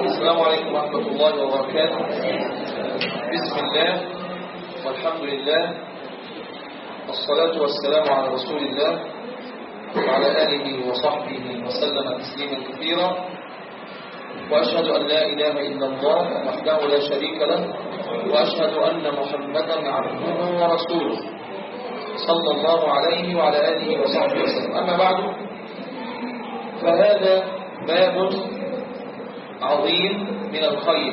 السلام عليكم ورحمة الله وبركاته بسم الله والحمد لله والصلاة والسلام على رسول الله وعلى آله وصحبه وسلم تسليما كثيرا وأشهد أن لا إله إلا الله وحده لا شريك له وأشهد أن محمدا عبده ورسوله صلى الله عليه وعلى آله وصحبه وسلم أما بعد فهذا باب عظيم من الخير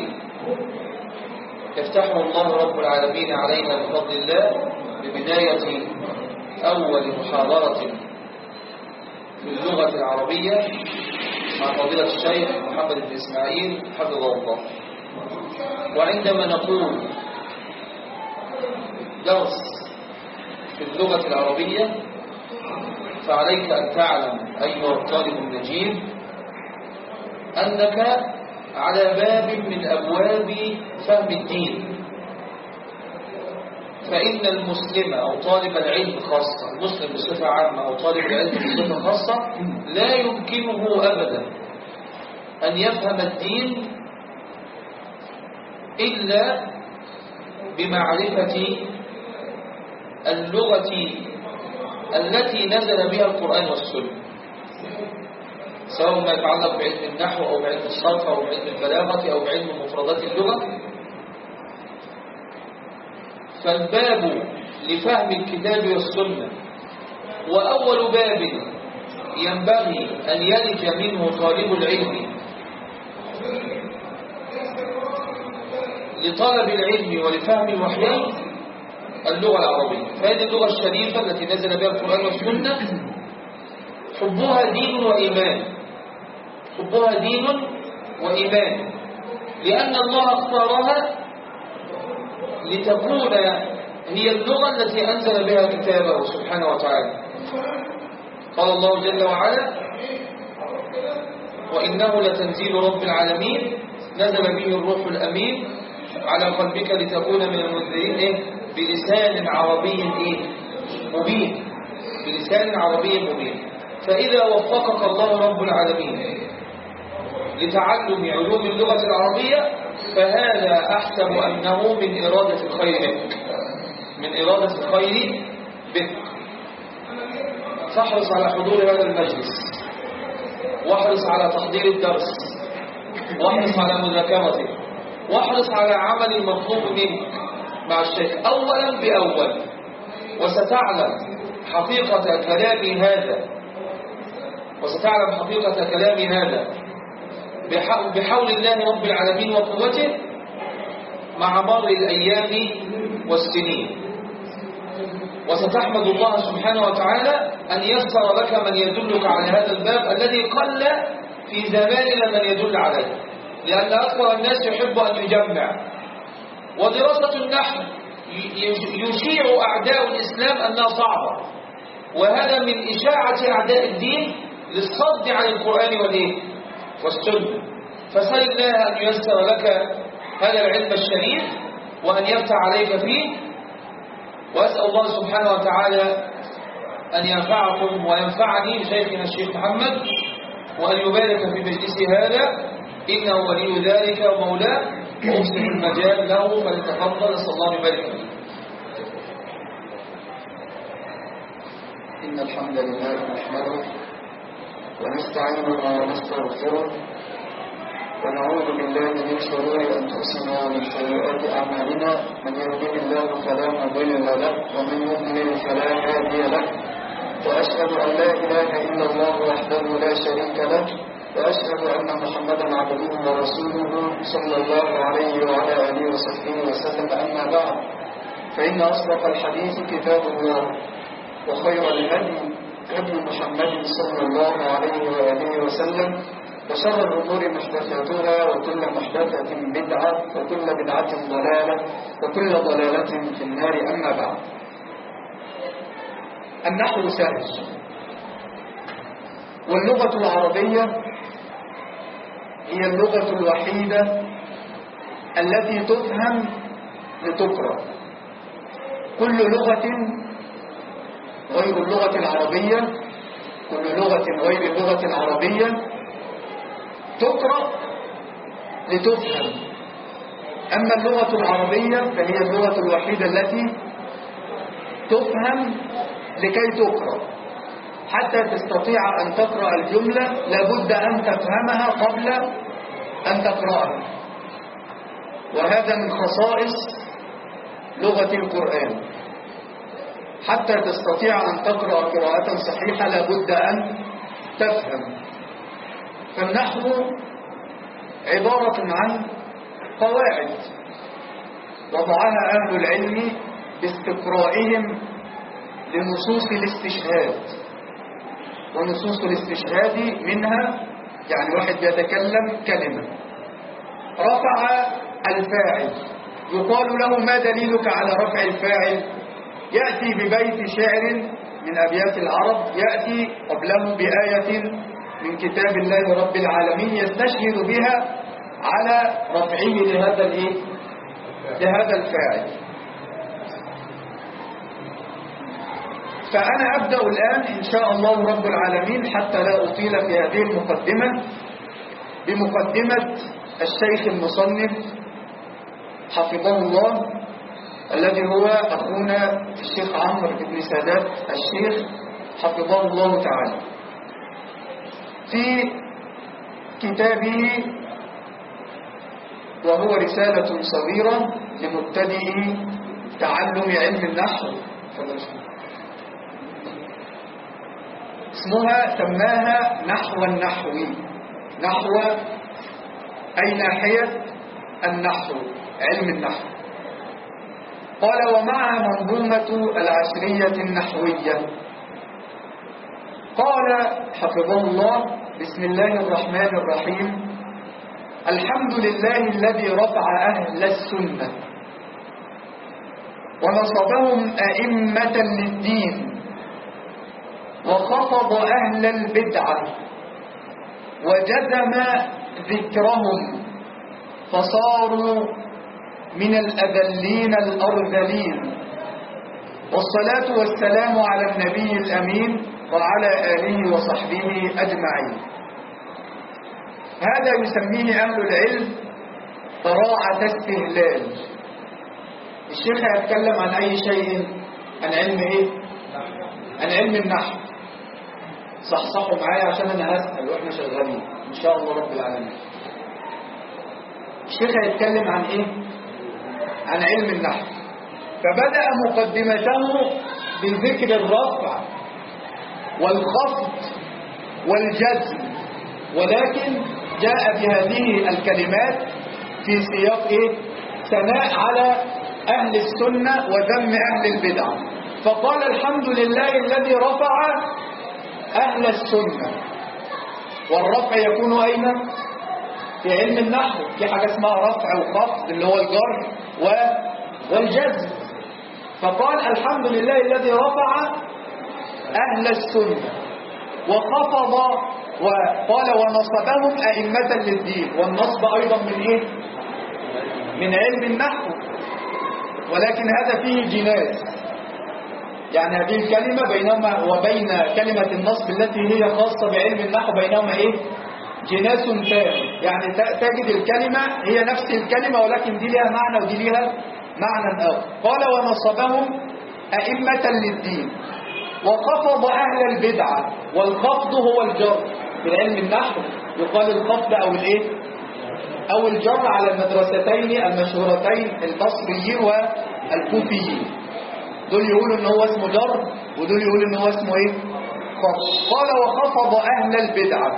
يفتحه الله رب العالمين علينا بفضل الله ببداية أول محاضرة في اللغة العربية مع فضيلة الشيخ محمد بن إسماعيل حفظه الله وعندما نقول درس في اللغة العربية فعليك أن تعلم أيها الطالب النجيب أنك على باب من أبواب فهم الدين فإن المسلم أو طالب العلم خاصة المسلم بصفة عامة أو طالب العلم بصفة خاصة لا يمكنه أبدا أن يفهم الدين إلا بمعرفة اللغة التي نزل بها القرآن والسنة سواء ما يتعلق بعلم النحو أو بعلم الصرف أو بعلم البلاغة أو بعلم مفردات اللغة فالباب لفهم الكتاب والسنة وأول باب ينبغي أن يلج منه طالب العلم لطلب العلم ولفهم الوحيين اللغة العربية فهذه اللغة الشريفة التي نزل بها القرآن والسنة حبها دين وإيمان حبها دين وإيمان لأن الله اختارها لتكون هي اللغة التي أنزل بها كتابه سبحانه وتعالى قال الله جل وعلا وإنه لتنزيل رب العالمين نزل به الروح الأمين على قلبك لتكون من المنذرين إيه؟ بلسان عربي إيه؟ مبين بلسان عربي مبين فإذا وفقك الله رب العالمين لتعلم علوم اللغة العربية فهذا أحسب أنه من إرادة الخير بك من إرادة الخير بك فاحرص على حضور هذا المجلس واحرص على تحضير الدرس واحرص على مذاكرته واحرص على عمل المطلوب منك مع الشيخ أولا بأول وستعلم حقيقة كلام هذا وستعلم حقيقة كلام هذا بحول الله رب العالمين وقوته مع مر الأيام والسنين وستحمد الله سبحانه وتعالى أن يسر لك من يدلك على هذا الباب الذي قل في زماننا من يدل عليه لأن أكثر الناس يحب أن يجمع ودراسة النحو يشيع أعداء الإسلام أنها صعبة وهذا من إشاعة أعداء الدين للصد عن القرآن والإيه؟ والسنة فسأل الله أن ييسر لك هذا العلم الشريف وأن يفتح عليك فيه وأسأل الله سبحانه وتعالى أن ينفعكم وينفعني بشيخنا الشيخ محمد وأن يبارك في مجلس هذا إنه ولي ذلك ومولاه وأصلح المجال له فليتفضل نسأل الله أن يبارك فيه إن الحمد لله نحمده ونستعينه ونستغفره ونعوذ بالله من شرور أنفسنا ومن سيئات أعمالنا من يهده الله فلا مضل له ومن يضلل فلا هادي له وأشهد أن لا إله إلا الله وحده لا شريك له وأشهد أن محمدا عبده ورسوله صلى الله عليه وعلى آله وصحبه وسلم أما بعد فإن أصدق الحديث كتاب الله وخير الهدي هدي محمد صلى الله عليه وآله وسلم وشر الأمور محدثاتها وكل محدثة بدعة وكل بدعة ضلالة وكل ضلالة في النار أما بعد النحو سهل واللغة العربية هي اللغة الوحيدة التي تفهم لتقرأ كل لغة غير اللغة العربية كل لغة غير اللغة العربية تقرأ لتفهم أما اللغة العربية فهي اللغة الوحيدة التي تفهم لكي تقرأ حتى تستطيع أن تقرأ الجملة لابد أن تفهمها قبل أن تقرأها وهذا من خصائص لغة القرآن حتى تستطيع أن تقرأ قراءة صحيحة لابد أن تفهم فالنحو عبارة عن قواعد وضعها أهل العلم باستقرائهم لنصوص الاستشهاد ونصوص الاستشهاد منها يعني واحد يتكلم كلمة رفع الفاعل يقال له ما دليلك على رفع الفاعل يأتي ببيت شعر من أبيات العرب يأتي قبله بآية من كتاب الله رب العالمين يستشهد بها على رفعه لهذا الايه لهذا الفاعل فأنا أبدأ الآن إن شاء الله رب العالمين حتى لا أطيل في هذه المقدمة بمقدمة الشيخ المصنف حفظه الله الذي هو أخونا الشيخ عمرو بن سادات الشيخ حفظه الله تعالى في كتابه وهو رسالة صغيرة لمبتدئ تعلم علم النحو اسمها سماها نحو النحوي نحو أي ناحية النحو علم النحو قال ومعها منظومة العشرية النحوية قال حفظه الله بسم الله الرحمن الرحيم الحمد لله الذي رفع أهل السنة ونصبهم أئمة للدين وخفض أهل البدعة وجزم ذكرهم فصاروا من الأذلين الأرذلين والصلاة والسلام على النبي الأمين وعلى آله وصحبه أجمعين هذا يسميه أهل العلم براعة استهلال الشيخ هيتكلم عن أي شيء عن علم إيه؟ عن علم النحو صحصحوا معايا عشان أنا هسأل وإحنا شغالين إن شاء الله رب العالمين الشيخ هيتكلم عن إيه؟ عن علم النحو فبدأ مقدمته بذكر الرفع والخفض والجزم ولكن جاء بهذه الكلمات في سياق ايه ثناء على اهل السنة وذم اهل البدع فقال الحمد لله الذي رفع اهل السنة والرفع يكون اين في علم النحو في حاجة اسمها رفع وخفض اللي هو الجر و... والجزم فقال الحمد لله الذي رفع أهل السنة وخفض وقال ونصبهم أئمة للدين والنصب أيضا من إيه؟ من علم النحو ولكن هذا فيه جناس يعني هذه الكلمة بينما وبين كلمة النصب التي هي خاصة بعلم النحو بينهما إيه؟ جناس تام يعني تجد الكلمة هي نفس الكلمة ولكن دي لها معنى ودي لها معنى آخر قال ونصبهم أئمة للدين وخفض أهل البدعة والخفض هو الجر في علم النحو يقال الخفض أو الإيه أو الجر على المدرستين المشهورتين البصريين والكوفيين دول يقولوا ان هو اسمه جر ودول يقولوا ان هو اسمه ايه خفض قال وخفض أهل البدعة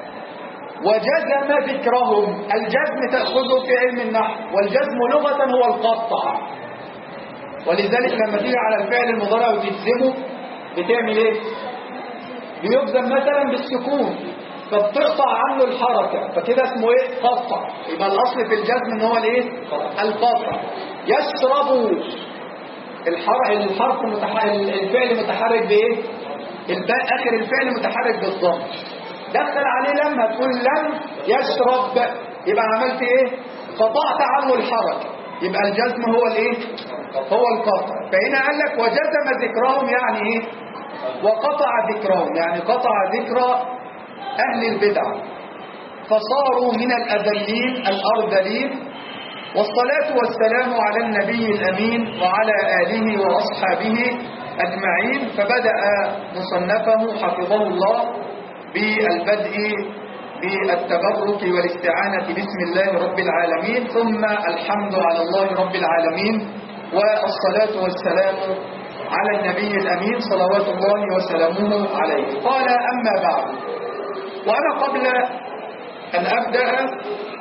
وجزم ذكرهم الجزم تأخذه في علم النحو والجزم لغة هو القطع ولذلك لما تيجي على الفعل المضارع وتجزمه بتعمل ايه بيجزم مثلا بالسكون فبتقطع عنه الحركة فكده اسمه ايه قطع يبقى الاصل في الجزم ان هو الايه القطع يشرب الحرف الحرف متحرك الفعل متحرك بايه الباء اخر الفعل متحرك بالضم دخل عليه لما تقول لم يشرب يبقى عملت ايه قطعت عنه الحركة يبقى الجزم هو الايه هو القطع فهنا قال لك وجزم ذكرهم يعني ايه وقطع ذكرهم يعني قطع ذكر اهل البدع فصاروا من الأذلين الأرذلين والصلاة والسلام على النبي الأمين وعلى آله وأصحابه أجمعين فبدأ مصنفه حفظه الله بالبدء بالتبرك والاستعانة باسم الله رب العالمين ثم الحمد على الله رب العالمين والصلاة والسلام على النبي الأمين صلوات الله وسلامه عليه قال أما بعد وأنا قبل أن أبدأ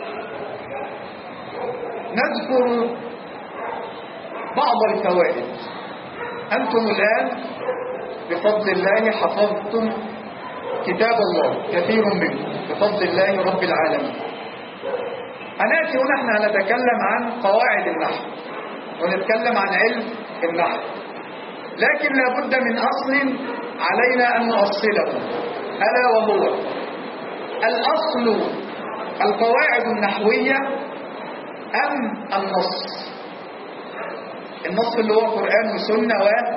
نذكر بعض الفوائد أنتم الآن بفضل الله حفظتم كتاب الله كثير منكم بفضل الله رب العالمين هنأتي ونحن نتكلم عن قواعد النحو ونتكلم عن علم النحو لكن لابد من أصل علينا أن نؤصله ألا وهو الأصل القواعد النحوية أم النص النص اللي هو قرآن وسنة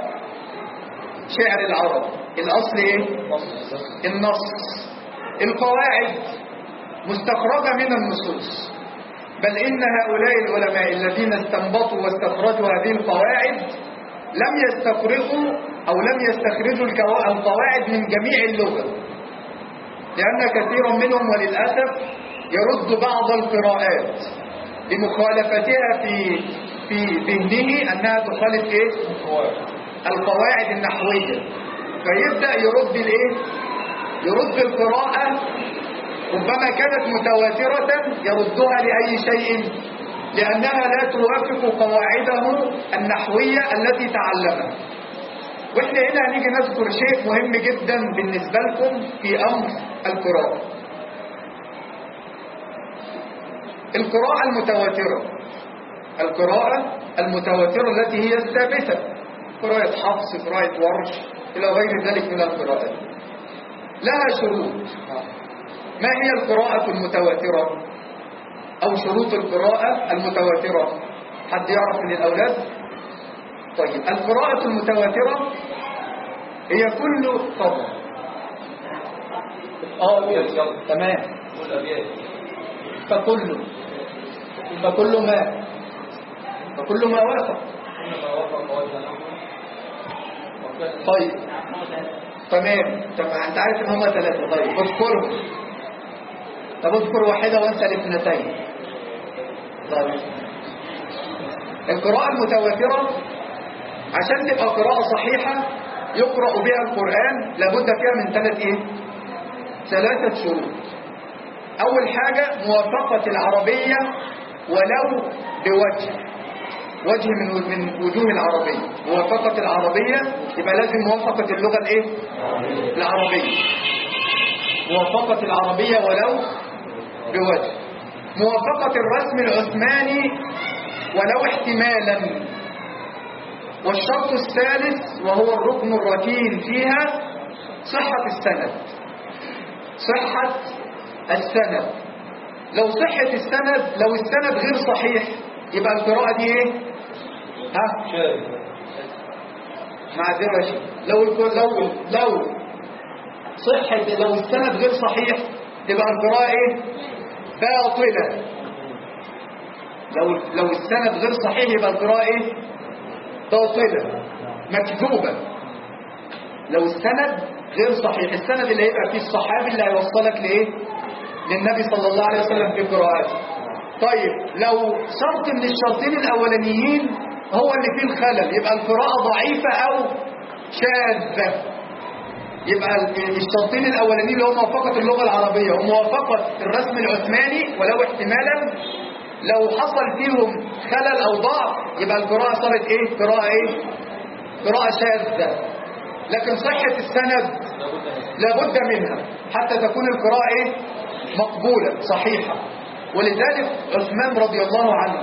وشعر العرب الأصل إيه؟ النص القواعد مستخرجة من النصوص بل إن هؤلاء العلماء الذين استنبطوا واستخرجوا هذه القواعد لم يستفرغوا أو لم يستخرجوا القواعد من جميع اللغة لأن كثيرا منهم وللأسف يرد بعض القراءات لمخالفتها في في ذهنه أنها تخالف إيه؟ القواعد النحوية فيبدأ يرد الإيه؟ يرد القراءة ربما كانت متواترة يردها لأي شيء لأنها لا توافق قواعده النحوية التي تعلمها وإحنا هنا هنيجي نذكر شيء مهم جدا بالنسبة لكم في أمر القراءة القراءة المتواترة القراءة المتواترة التي هي الثابتة قراءة حفص قراءة ورش إلى غير ذلك من القراءات لها شروط ما هي القراءة المتواترة أو شروط القراءة المتواترة حد يعرف من الأولاد طيب القراءة المتواترة هي كل فضل اه تمام فكل فكل ما فكل ما وافق طيب تمام تمام انت عارف ان هم ثلاثة طيب اذكرهم طب اذكر واحدة وانسى الاثنتين طيب القراءة المتواترة عشان تبقى قراءة صحيحة يقرأ بها القرآن لابد فيها من ثلاث ايه ثلاثة شروط اول حاجة موافقة العربية ولو بوجه وجه من من وجوه العربية موافقة العربية يبقى لازم موافقة اللغة الايه العربية موافقة العربية ولو بوجه موافقة الرسم العثماني ولو احتمالا والشرط الثالث وهو الركن الركين فيها صحة السند صحة السند لو صحة السند لو السند غير صحيح يبقى القراءة دي ايه ها معذرة شيء لو لو لو صحة لو السند غير صحيح تبقى القراءة ايه باطلة لو لو السند غير صحيح يبقى القراءة ايه باطلة مكذوبة لو السند غير صحيح السند اللي هيبقى فيه الصحابي اللي هيوصلك لايه للنبي صلى الله عليه وسلم في قراءته طيب لو شرط من الشرطين الاولانيين هو اللي فيه الخلل يبقى القراءة ضعيفة او شاذة يبقى الشرطين الاولانيين اللي هو موافقة اللغة العربية وموافقة الرسم العثماني ولو احتمالا لو حصل فيهم خلل او ضعف يبقى القراءة صارت ايه قراءة ايه قراءة شاذة لكن صحة السند لابد منها حتى تكون القراءة ايه مقبولة صحيحة ولذلك عثمان رضي الله عنه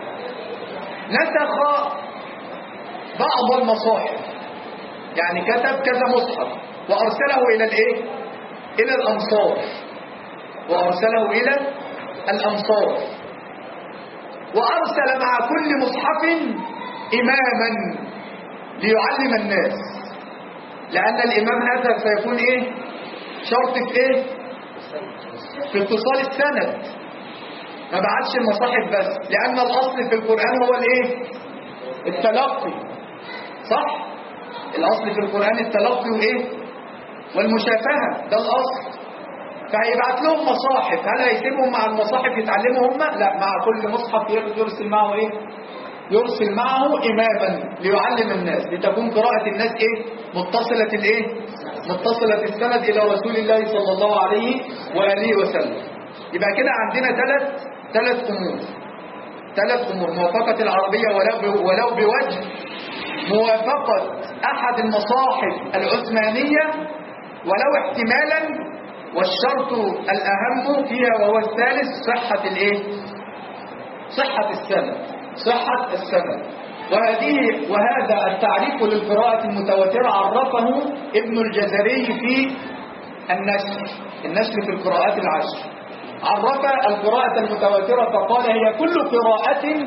نسخ بعض المصاحف يعني كتب كذا مصحف وأرسله إلى الإيه؟ إلى الأمصار وأرسله إلى الأمصار وأرسل مع كل مصحف إماما ليعلم الناس لأن الإمام هذا سيكون إيه؟ شرط في إيه؟ في اتصال السند ما بعتش المصاحف بس لأن الأصل في القرآن هو الايه التلقي صح الأصل في القرآن التلقي وايه والمشافهة ده الأصل فهيبعت لهم مصاحف هل هيسيبهم مع المصاحف يتعلموا هم لا مع كل مصحف يرسل معه ايه يرسل معه إماما ليعلم الناس لتكون قراءة الناس إيه متصلة الإيه متصلة السند إلى رسول الله صلى الله عليه وآله وسلم يبقى كده عندنا ثلاث ثلاث أمور ثلاث أمور موافقة العربية ولو ب- ولو بوجه موافقة أحد المصاحف العثمانية ولو احتمالا والشرط الأهم فيها وهو الثالث صحة الإيه صحة السند صحة السند وهذه وهذا التعريف للقراءة المتواترة عرفه ابن الجزري في النشر النشر في القراءات العشر عرف القراءة المتواترة فقال هي كل قراءة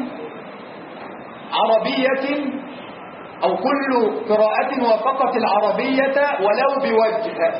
عربية أو كل قراءة وافقت العربية ولو بوجه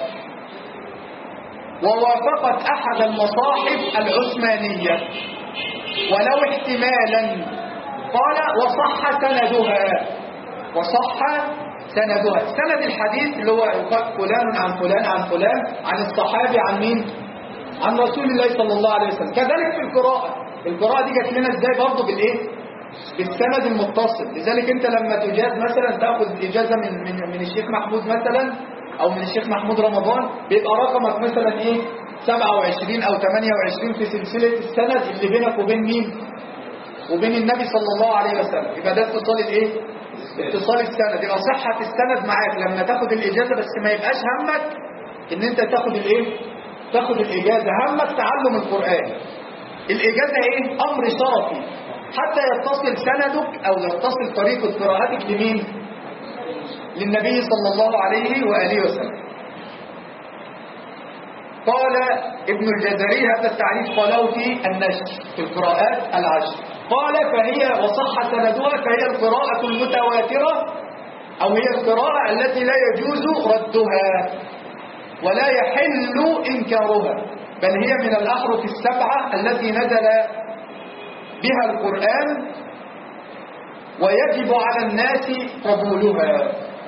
ووافقت أحد المصاحف العثمانية ولو احتمالا قال وصح سندها وصح سندها سند الحديث اللي هو يقال فلان عن فلان عن فلان عن الصحابي عن مين عن رسول الله صلى الله عليه وسلم كذلك في القراءة القراءة دي جت لنا ازاي برضه بالايه بالسند المتصل لذلك انت لما تجاز مثلا تاخذ اجازه من من من الشيخ محمود مثلا او من الشيخ محمود رمضان بيبقى رقمك مثلا ايه 27 او 28 في سلسله السند اللي بينك وبين مين وبين النبي صلى الله عليه وسلم يبقى ده اتصال الايه اتصال السند يبقى صحه السند معاك لما تاخد الاجازه بس ما يبقاش همك ان انت تاخد الايه تاخد الاجازه همك تعلم القران الاجازه ايه امر شرفي حتى يتصل سندك او يتصل طريقه قراءتك لمين للنبي صلى الله عليه واله وسلم قال ابن الجزري هذا التعريف قاله في النشر في القراءات العشر قال فهي وصح سندها فهي القراءة المتواترة أو هي القراءة التي لا يجوز ردها ولا يحل إنكارها بل هي من الأحرف السبعة التي نزل بها القرآن ويجب على الناس قبولها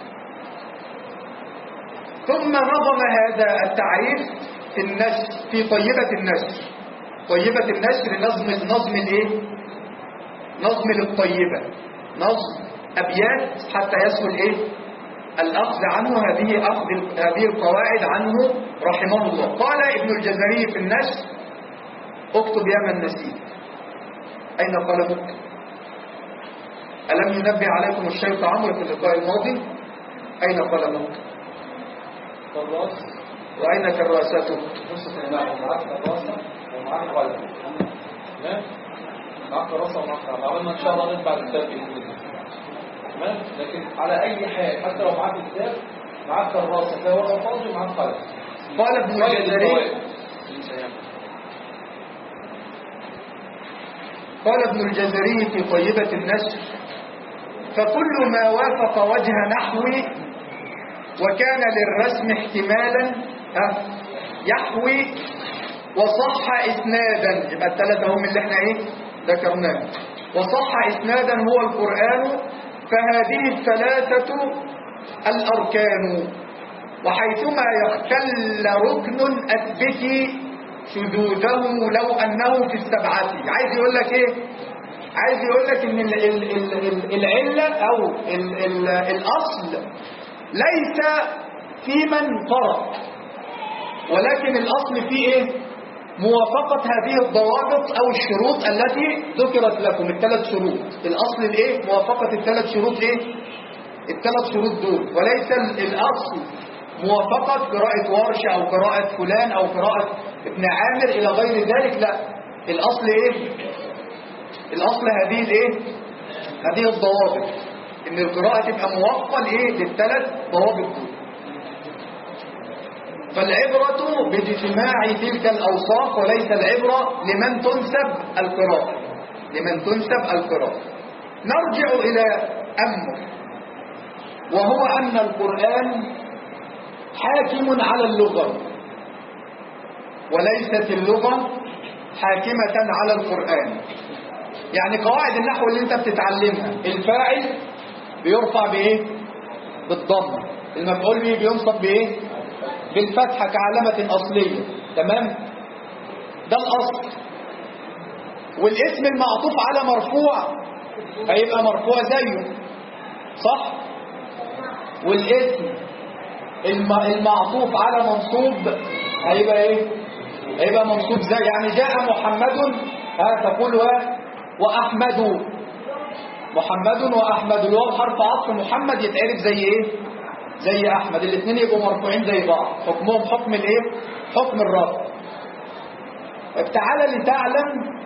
ثم نظم هذا التعريف في النشر في طيبة النشر طيبة النشر نظم نظم الايه نظم للطيبة نظم أبيات حتى يسهل ايه الأخذ عنه هذه أخذ هذه القواعد عنه رحمه الله قال ابن الجزري في النشر اكتب يا من نسيت أين قلمك ألم ينبه عليكم الشيخ عمرو في اللقاء الماضي أين قلمك كراس وأين كراسته نص المعنى معاك كراسة ومعاك قلم تمام معاك كراسة ومعاك قلم عملنا إن شاء الله نطبع الكتاب بإذن الله تمام لكن على أي حال حتى لو معاك كتاب معاك كراسة فيها ورقة فاضي ومعاك قلم قال ابن قيد الجزري الفوائد. قال ابن الجزري في طيبة النشر فكل ما وافق وجه نحو وكان للرسم احتمالا ها، يحوي وصح اسنادا يبقى الثلاثة هم اللي احنا ايه ذكرناه وصح اسنادا هو القرآن فهذه الثلاثة الأركان وحيثما يختل ركن أثبت شذوذه لو أنه في السبعة عايز يقول لك ايه عايز يقول لك ان ال ال ال ال العلة او ال ال الاصل ليس في من قرأ ولكن الاصل في ايه موافقة هذه الضوابط او الشروط التي ذكرت لكم الثلاث شروط الاصل الايه موافقة الثلاث شروط ايه الثلاث شروط دول وليس ال- الاصل موافقة قراءة ورش او قراءة فلان او قراءة ابن عامر الى غير ذلك لا الاصل ايه الاصل هذه الايه هذه الضوابط ان القراءة تبقى موافقة لايه للثلاث ضوابط دول فالعبرة باجتماع تلك الأوصاف وليس العبرة لمن تنسب القراءة لمن تنسب القراءة نرجع إلى أمر وهو أن القرآن حاكم على اللغة وليست اللغة حاكمة على القرآن يعني قواعد النحو اللي انت بتتعلمها الفاعل بيرفع بايه بالضم المفعول به بينصب بايه بالفتحة كعلامة أصلية تمام ده الأصل والاسم المعطوف على مرفوع هيبقى مرفوع زيه صح والاسم الم- المعطوف على منصوب هيبقى ايه هيبقى منصوب زي يعني جاء محمد ها تقول و واحمد محمد واحمد الواو حرف عطف محمد يتعرف زي ايه زي احمد الاثنين يبقوا مرفوعين زي بعض حكمهم حكم الايه حكم الرفع طيب تعالى لتعلم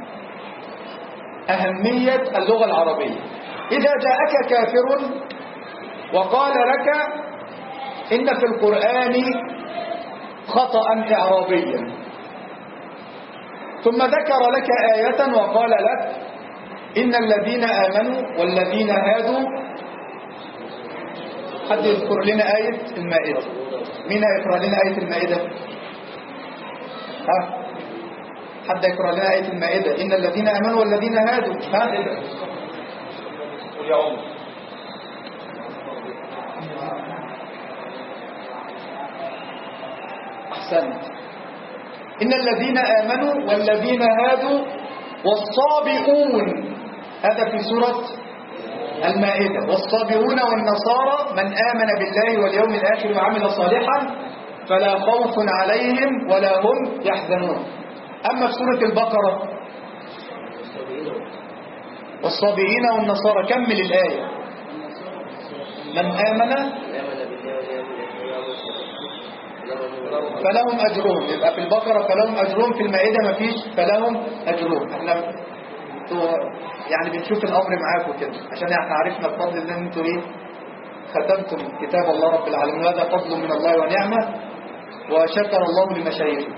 أهمية اللغة العربية إذا جاءك كافر وقال لك إن في القرآن خطأ إعرابيا ثم ذكر لك آية وقال لك إن الذين آمنوا والذين هادوا حد يذكر لنا آية المائدة مين هيقرأ لنا آية المائدة ها حد يقرأ لنا آية المائدة إن الذين آمنوا والذين هادوا ها يا عمر أحسنت إن الذين آمنوا والذين هادوا والصابئون هذا في سورة المائدة والصابئون والنصارى من آمن بالله واليوم الآخر وعمل صالحا فلا خوف عليهم ولا هم يحزنون أما في سورة البقرة والصابئين والنصارى كمل الآية من آمن فلهم أجرهم يبقى في البقرة فلهم أجرهم في المائدة مفيش فلهم أجرهم احنا انتوا يعني بنشوف الأمر معاكم كده عشان احنا عرفنا بفضل الله ان انتوا ايه ختمتم كتاب الله رب العالمين هذا فضل من الله ونعمة وشكر الله لمشايخه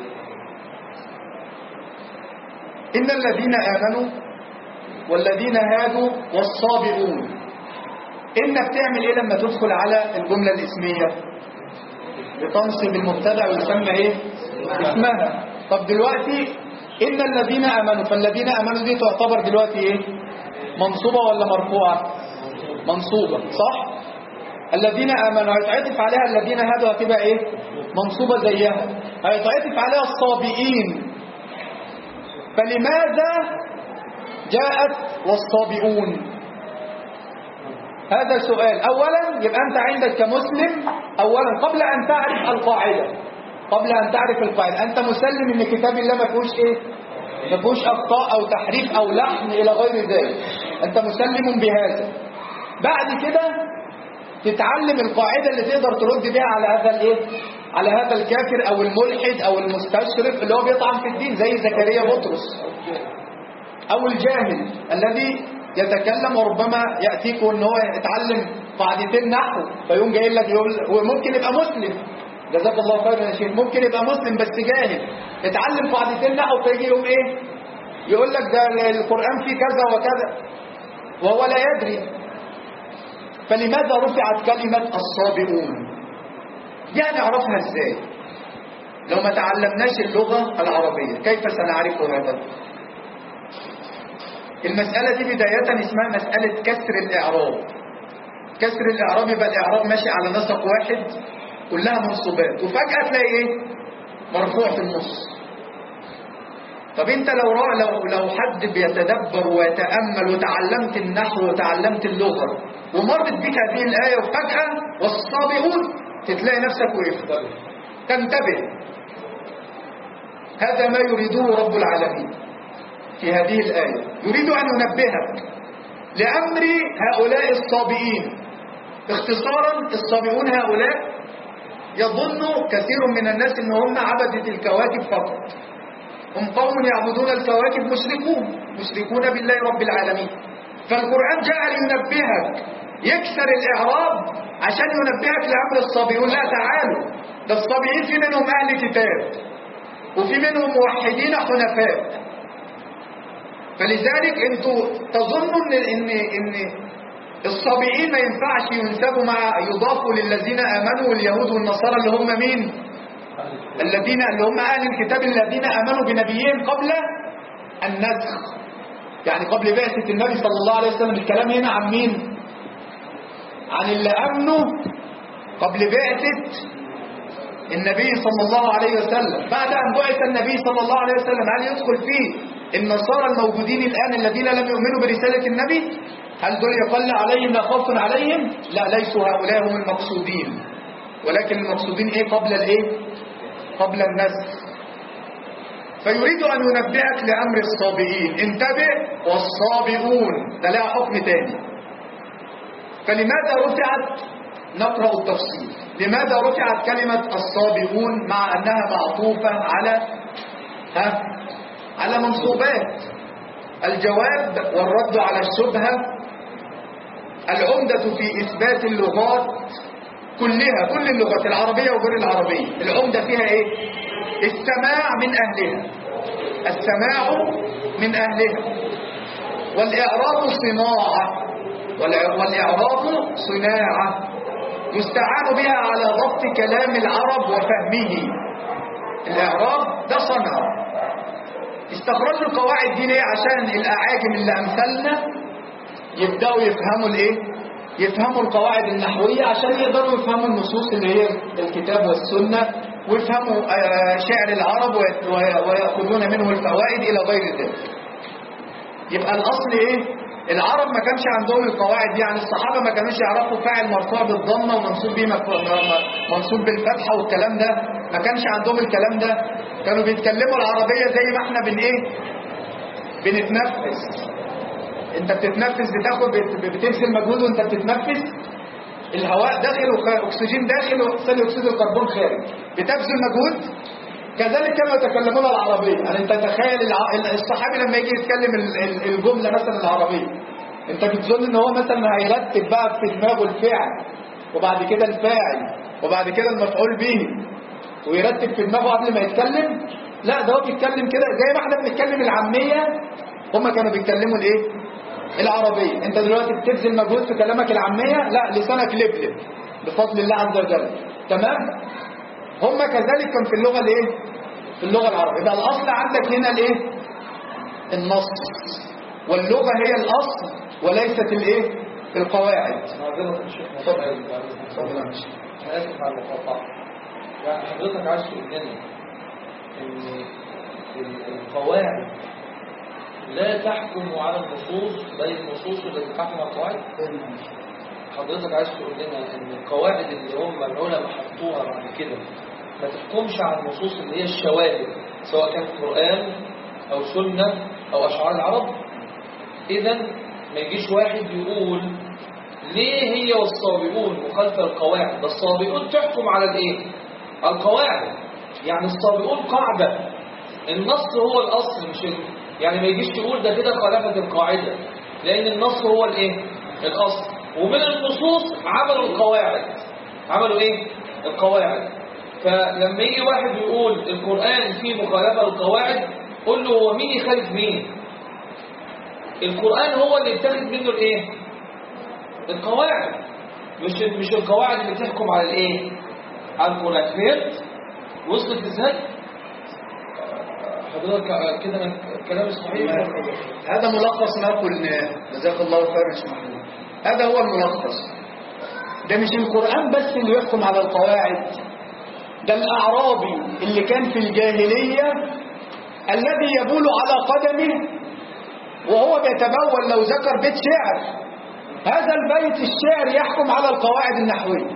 إن الذين آمنوا والذين هادوا والصابئون إن بتعمل إيه لما تدخل على الجملة الإسمية بتنصب المبتدا ويسمى ايه اسمها طب دلوقتي ان الذين امنوا فالذين امنوا دي تعتبر دلوقتي ايه منصوبه ولا مرفوعه منصوبه صح الذين امنوا هيتعطف عليها الذين هادوا هتبقى ايه منصوبه زيها هيتعطف عليها الصابئين فلماذا جاءت والصابئون هذا سؤال أولا يبقى أنت عندك كمسلم أولا قبل أن تعرف القاعدة قبل أن تعرف القاعدة أنت مسلم أن كتاب الله ما فيهوش إيه ما فيهوش أخطاء أو تحريف أو لحن إلى غير ذلك أنت مسلم بهذا بعد كده تتعلم القاعدة اللي تقدر ترد بها على هذا الإيه على هذا الكافر أو الملحد أو المستشرق اللي هو بيطعن في الدين زي زكريا بطرس أو الجاهل الذي يتكلم وربما يأتيك ان هو يتعلم قاعدتين نحو فيقوم جاي لك يقول وممكن يبقى مسلم جزاك الله خيرا يا شيخ ممكن يبقى مسلم بس جاهل اتعلم قاعدتين نحو فيجي يقوم ايه يقول لك ده القرآن فيه كذا وكذا وهو لا يدري فلماذا رفعت كلمة الصابئون دي هنعرفها ازاي لو ما تعلمناش اللغة العربية كيف سنعرف هذا المسألة دي بداية اسمها مسألة كسر الإعراب كسر الإعراب يبقى الإعراب ماشي على نسق واحد كلها منصوبات وفجأة تلاقي إيه مرفوع في النص طب انت لو رأى لو لو حد بيتدبر ويتأمل وتعلمت النحو وتعلمت اللغة ومرت بك هذه الآية وفجأة والصابئون تتلاقي نفسك وقفت تنتبه هذا ما يريده رب العالمين في هذه الآية يريد أن ينبهك لأمر هؤلاء الصابئين اختصارا الصابئون هؤلاء يظن كثير من الناس ان هم عبدة الكواكب فقط هم قوم يعبدون الكواكب مشركون مشركون بالله رب العالمين فالقرآن جاء لينبهك يكسر الإعراب عشان ينبهك لأمر الصابئون لا تعالوا ده الصابئين في منهم أهل كتاب وفي منهم موحدين حنفاء فلذلك انتوا تظنوا ان ان ان الصابئين ما ينفعش ينسبوا مع يضافوا للذين امنوا واليهود والنصارى اللي هم مين الذين اللي هم أهل الكتاب الذين آمنوا بنبيهم قبل النسخ يعني قبل بعثة النبي صلى الله عليه وسلم الكلام هنا عن مين عن اللي أمنوا قبل بعثة النبي صلى الله عليه وسلم بعد أن بعث النبي صلى الله عليه وسلم هل يدخل فيه النصارى الموجودين الآن الذين لم يؤمنوا برسالة النبي هل دول يقل عليهم لا خوف عليهم لا ليسوا هؤلاء هم المقصودين ولكن المقصودين ايه قبل الايه قبل النسخ فيريد أن ينبهك لأمر الصابئين انتبه والصابئون ده لها حكم تاني فلماذا رفعت نقرأ التفصيل لماذا رفعت كلمة الصابئون مع أنها معطوفة على ها على منصوبات الجواب والرد على الشبهة العمدة في إثبات اللغات كلها كل اللغات العربية وغير العربية العمدة فيها إيه السماع من أهلها السماع من أهلها والإعراب صناعة والإعراب صناعة يستعان بها على ضبط كلام العرب وفهمه الإعراب ده صنعة استخرجوا القواعد دي ليه عشان الأعاجم اللي أمثلنا يبدأوا يفهموا الإيه يفهموا القواعد النحوية عشان يقدروا يفهموا النصوص اللي هي الكتاب والسنة ويفهموا شعر العرب ويأخذون منه الفوائد إلى غير ذلك يبقى الأصل إيه العرب ما كانش عندهم القواعد دي يعني الصحابة ما كانوش يعرفوا فاعل مرفوع بالضمة ومنصوب به منصوب بالفتحة والكلام ده ما كانش عندهم الكلام ده كانوا بيتكلموا العربية زي ما احنا بن ايه بنتنفس انت بتتنفس بتاخد بتبذل مجهود وانت بتتنفس الهواء داخل واكسجين داخل وثاني اكسيد الكربون خارج بتبذل مجهود كذلك كانوا يتكلمون العربية يعني انت تخيل الصحابي لما يجي يتكلم الجملة مثلا العربية انت بتظن ان هو مثلا هيرتب بقى في دماغه الفعل وبعد كده الفاعل وبعد كده المفعول به ويرتب في دماغه قبل ما يتكلم لا ده هو بيتكلم كده زي ما احنا بنتكلم العامية هم كانوا بيتكلموا الايه العربية انت دلوقتي بتبذل مجهود في كلامك العامية لا لسانك لبلب بفضل الله عز وجل تمام هم كذلك كان في اللغة الايه في اللغة العربية يبقى الاصل عندك هنا الايه النص واللغة هي الاصل وليست الايه القواعد معذرة الشيخ اتفضل اتفضل يا شيخ انا اسف على المقاطعة يعني حضرتك عايز تقول لنا ان القواعد لا تحكم على النصوص بل النصوص التي تحكم على القواعد حضرتك عايز تقول لنا ان القواعد اللي هم العلماء حطوها بعد كده ما تحكمش على النصوص اللي هي الشواذ سواء كان قرآن او سنة او اشعار العرب اذا ما يجيش واحد يقول ليه هي والصابئون مخالفة القواعد ده الصابئون تحكم على الايه على القواعد يعني الصابئون قاعدة النص هو الاصل مش ال... يعني ما يجيش تقول ده كده خالفت القاعدة لان النص هو الايه الاصل ومن النصوص عملوا القواعد عملوا ايه القواعد فلما يجي واحد يقول القرآن فيه مخالفة للقواعد قول له هو مين يخالف مين القرآن هو اللي يتخذ منه الايه القواعد مش مش القواعد اللي تحكم على الايه على القرآن فهمت وصلت ازاي حضرتك كده أنا كلامي صحيح هذا ملخص ما قلناه جزاك الله خيرا يا شيخ محمود هذا هو الملخص ده مش القرآن بس اللي يحكم على القواعد ده الأعرابي اللي كان في الجاهلية الذي يبول على قدمه وهو بيتبول لو ذكر بيت شعر هذا البيت الشعر يحكم على القواعد النحوية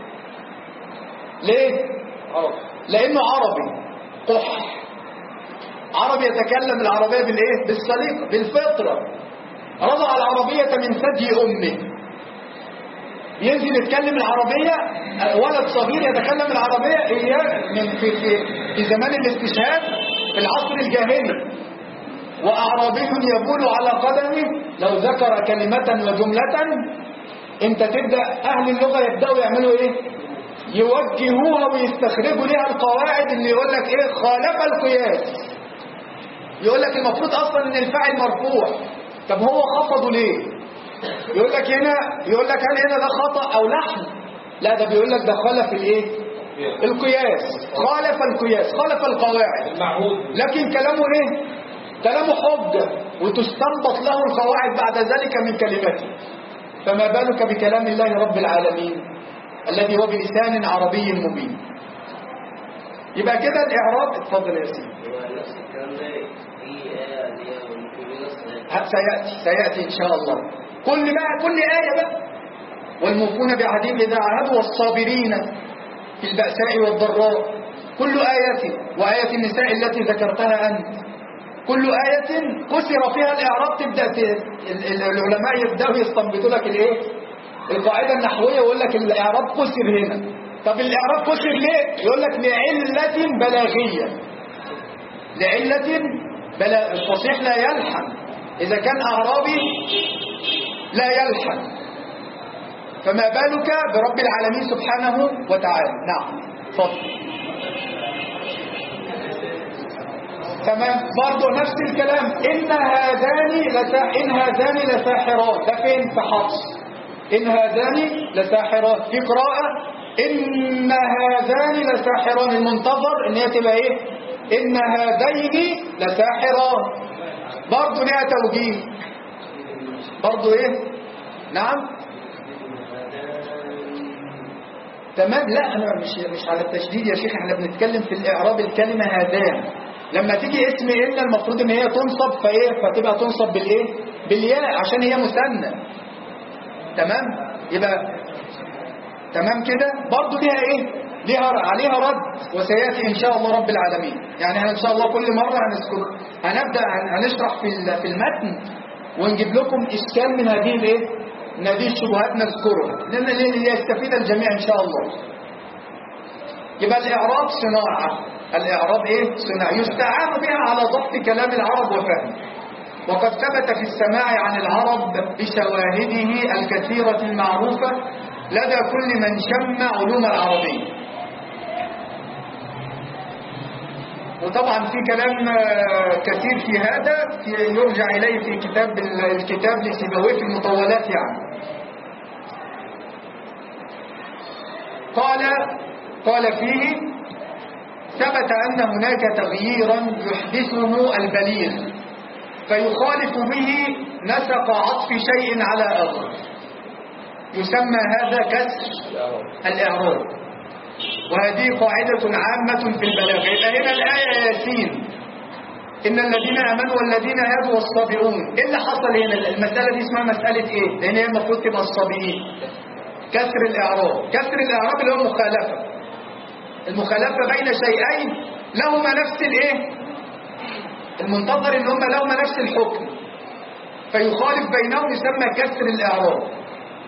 ليه؟ عرب لأنه عربي قح عربي يتكلم العربية بالإيه؟ بالسليقة بالفطرة رضع العربية من ثدي أمه ينزل يتكلم العربية ولد صغير يتكلم العربية إياه من في, في, في زمان الاستشهاد في العصر الجاهلي وأعرابي يبول على قدمه لو ذكر كلمة وجملة انت تبدأ أهل اللغة يبدأوا يعملوا إيه يوجهوها ويستخرجوا لها القواعد اللي يقول لك إيه خالف القياس يقول لك المفروض أصلا إن الفاعل مرفوع طب هو خفضه ليه يقول لك هنا يقول لك هل هنا ده خطأ أو لحن لا ده بيقول لك ده خلف الإيه القياس خالف القياس خالف القواعد المعهود لكن كلامه ايه كلامه حجة وتستنبط له القواعد بعد ذلك من كلمته فما بالك بكلام الله رب العالمين الذي هو بلسان عربي مبين يبقى كده الإعراب اتفضل يا سيدي هو نفس الكلام ده في آية اللي هي ممكن نص ها، سيأتي سيأتي إن شاء الله كل بقى كل آية بقى والموفون بعهدهم إذا عاهدوا والصابرين في البأساء والضراء كل آية وآية النساء التي ذكرتها أنت كل آية كسر فيها الإعراب تبدأ ت... ال- ال- العلماء يبدأوا يستنبطوا لك الإيه؟ القاعدة النحوية ويقول لك الإعراب كسر هنا طب الإعراب كسر ليه؟ يقول لك لعلة بلاغية لعلة بلا الفصيح لا يلحن إذا كان أعرابي لا يلحن فما بالك برب العالمين سبحانه وتعالى نعم تفضل تمام برضه نفس الكلام إن هذان لسا إن هذان لساحران ده فين في حفص إن هذان لساحران في قراءة إن هذان لساحران المنتظر إن هي تبقى إيه إن هذين لساحران برضه ليها توجيه برضه إيه نعم تمام لا انا مش مش على التشديد يا شيخ احنا بنتكلم في الاعراب الكلمه هذان لما تيجي اسم ان المفروض ان هي تنصب فايه فتبقى تنصب بالايه بالياء عشان هي مثنى تمام يبقى تمام كده برضو ليها ايه ليها عليها رد وسياتي ان شاء الله رب العالمين يعني احنا ان شاء الله كل مره هنذكر هنبدا هن- هنشرح في ال- في المتن ونجيب لكم اشكال من هذه الايه من هذه الشبهات نذكرها لان ليه- ليستفيد الجميع ان شاء الله يبقى الاعراب صناعه الاعراب ايه صناعه يستعان بها على ضبط كلام العرب وفهمه وقد ثبت في السماع عن العرب بشواهده الكثيرة المعروفة لدى كل من شم علوم العربية وطبعا في كلام آه، كثير في هذا في يرجع إليه في كتاب ال- الكتاب لسيبويه في المطولات يعني قال قال فيه ثبت أن هناك تغييرا يحدثه البليغ فيخالف به نسق عطف شيء على آخر يسمى هذا كسر الإعراب وهذه قاعدة عامة في البلاغة يبقى هنا الآية ياسين إن الذين آمنوا والذين هادوا والصابرون إيه اللي حصل هنا المسألة دي اسمها مسألة إيه لأن هي المفروض تبقى الصابرين كسر الإعراب كسر الإعراب اللي هو مخالفة المخالفة بين شيئين لهما نفس الإيه المنتظر ان هم لهما نفس الحكم فيخالف بينهم يسمى كسر الإعراب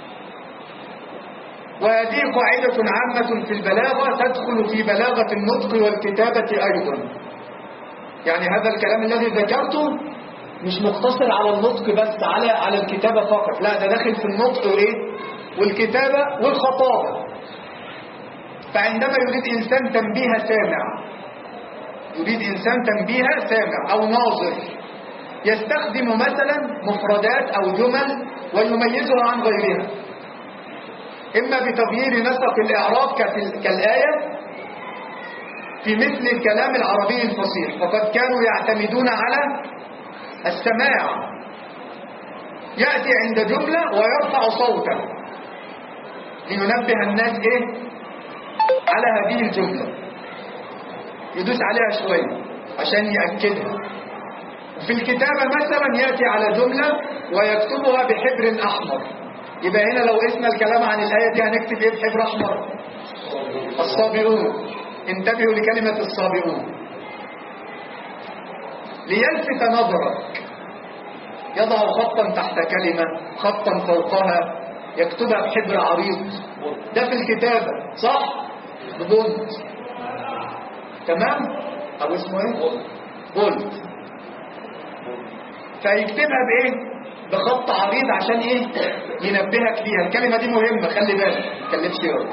وهذه قاعدة عامة في البلاغة تدخل في بلاغة النطق والكتابة أيضا يعني هذا الكلام الذي ذكرته مش مقتصر على النطق بس على على الكتابة فقط لا ده داخل في النطق وإيه والكتابة والخطابة فعندما يريد إنسان تنبيه سامع يريد إنسان تنبيه سامع أو ناظر يستخدم مثلا مفردات أو جمل ويميزها عن غيرها إما بتغيير نسق الإعراب كفي- كالآية في مثل الكلام العربي الفصيح فقد كانوا يعتمدون على السماع يأتي عند جملة ويرفع صوته لينبه الناس إيه على هذه الجملة يدوس عليها شوية عشان يأكدها في الكتابة مثلا يأتي على جملة ويكتبها بحبر أحمر يبقى هنا لو اسم الكلام عن الآية دي هنكتب ايه بحبر أحمر الصابئون انتبهوا لكلمة الصابئون ليلفت نظرك يضع خطا تحت كلمة خطا فوقها يكتبها بحبر عريض ده في الكتابة صح؟ ببولت تمام؟ أو اسمه ايه؟ بولت فيكتبها بايه بخط عريض عشان ايه ينبهك ليها الكلمة دي مهمة خلي بالك ما تكلفش يقرا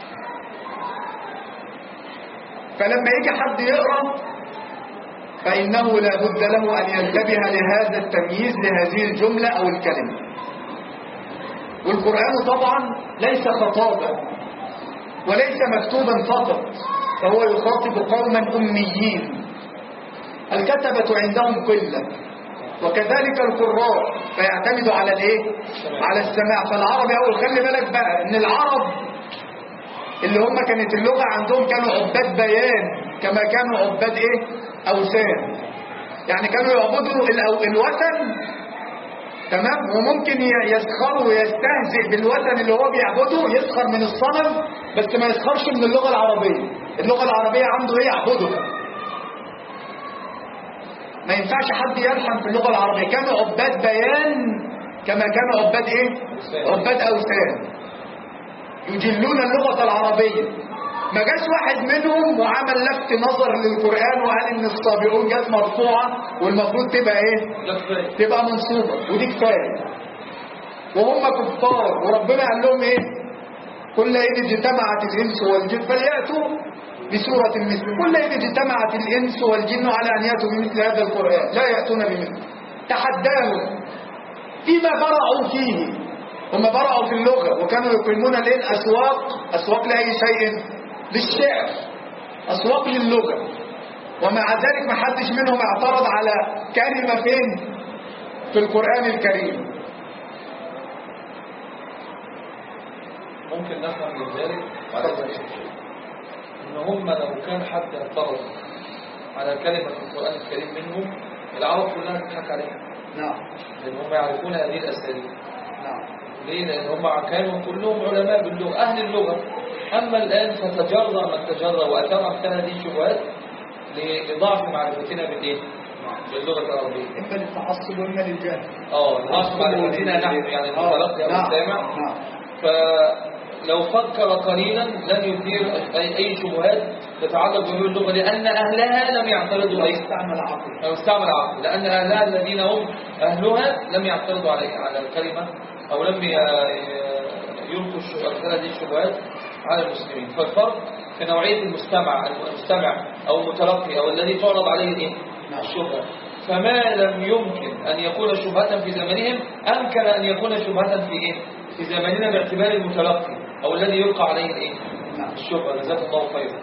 فلما يجي حد يقرا فإنه لا بد له أن ينتبه لهذا التمييز لهذه الجملة أو الكلمة والقرآن طبعا ليس خطابة وليس مكتوبا فقط فهو يخاطب قوما أميين الكتبة عندهم قلة وكذلك القراء فيعتمدوا على الايه على السماع فالعربي اول خلي بالك بقى ان العرب اللي هم كانت اللغة عندهم كانوا عباد بيان كما كانوا عباد ايه اوثان يعني كانوا يعبدوا الأو- الوثن تمام وممكن ي- يسخر ويستهزئ بالوثن اللي هو بيعبده يسخر من الصنم بس ما يسخرش من اللغة العربية اللغة العربية عنده ايه يعبدها ما ينفعش حد يلحن في اللغة العربية كانوا عباد بيان كما كانوا عباد ايه عباد اوثان يجلون اللغة العربية ما جاش واحد منهم وعمل لفت نظر للقرآن وقال ان الصابئون جت مرفوعة والمفروض تبقى ايه ده كفايه تبقى منصوبة ودي كفاية وهم كفار وربنا قال لهم ايه كل إن اجتمعت الإنس والجن فليأتوا بسورة مثل كل إن اجتمعت الإنس والجن على أن يأتوا بمثل هذا القرآن لا يأتون بمثل تحداهم فيما برعوا فيه هم برعوا في اللغة وكانوا يقيمون الايه الأسواق أسواق لأي شيء للشعر أسواق للغة ومع ذلك ما حدش منهم اعترض على كلمة فين في القرآن الكريم ممكن نفهم من ذلك على ذلك ان هم لو كان حد اعترض على كلمة في القرآن الكريم منهم العرب كلها تضحك عليها نعم لان هم يعرفون هذه الاساليب نعم ليه؟ لأن هم كانوا كلهم علماء باللغة أهل اللغة أما الآن فتجرى من تجرى وأتى مثل هذه الشبهات لضعف معرفتنا بالإيه؟ باللغة العربية إما للتعصب وإما للجهل اه ضعف معرفتنا نحن يعني المتلقي أو نعم السامع نعم فلو فكر قليلا لن يثير أي أي شبهات تتعلق بعلوم اللغة لأن أهلها لم يعترضوا عليه استعمل عقل أو استعمل عقل لأن أهلها الذين هم أهلها لم يعترضوا عليه على الكلمة أو لم ي- يلقوا الش- أمثال هذه الشبهات على المسلمين فالفرق في نوعية المستمع المستمع أو المتلقي أو الذي تعرض عليه الإيه؟ الشبهة فما لم يمكن أن يكون شبهة في زمنهم أمكن أن يكون شبهة في إيه؟ في زمننا باعتبار المتلقي أو الذي يلقى عليه الإيه؟ الشبهة جزاك الله خيرا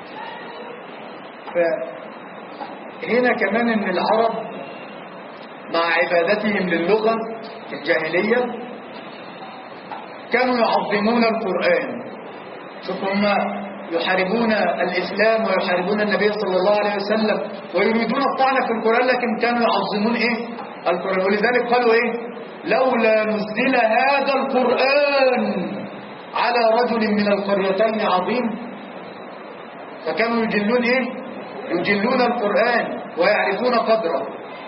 فهنا كمان ان العرب مع عبادتهم للغة في الجاهلية كانوا يعظمون القرآن شوف هم يحاربون الإسلام ويحاربون النبي صلى الله عليه وسلم ويريدون الطعن في القرآن لكن كانوا يعظمون إيه القرآن ولذلك قالوا إيه لولا نزل هذا القرآن على رجل من القريتين عظيم فكانوا يجلون إيه يجلون القرآن ويعرفون قدره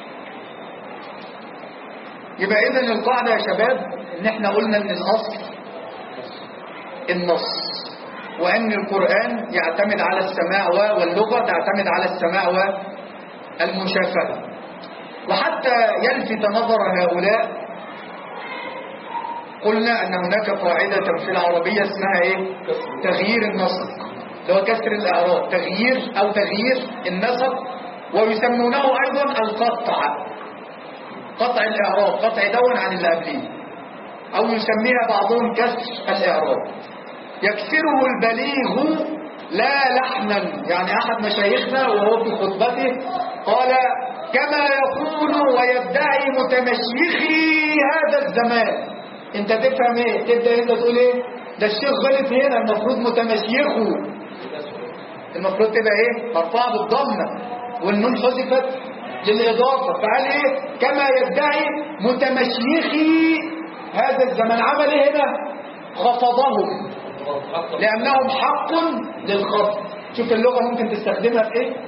يبقى إذن القاعدة يا شباب إن إحنا قلنا إن الأصل النص وأن القرآن يعتمد على السماع و- واللغة تعتمد على السماع والمشافهة وحتى يلفت نظر هؤلاء قلنا أن هناك قاعدة في العربية اسمها إيه؟ تغيير النسق اللي هو كسر الإعراب تغيير أو تغيير النسق ويسمونه أيضا القطع قطع الإعراب قطع دون عن اللي قبليه أو يسميها بعضهم كسر الإعراب يكسره البليغ لا لحنا يعني أحد مشايخنا وهو في خطبته قال كما يقول ويدعي متمشيخي هذا الزمان انت تفهم ايه تبدأ انت تقول ايه ده الشيخ غلط هنا المفروض متمشيخه المفروض تبقى ايه مرفوعه بالضمه والنون حذفت للاضافه فقال ايه كما يدعي متمشيخي هذا الزمان عمل ايه هنا خفضهم لانهم حق للخفض شوف اللغه ممكن تستخدمها في ايه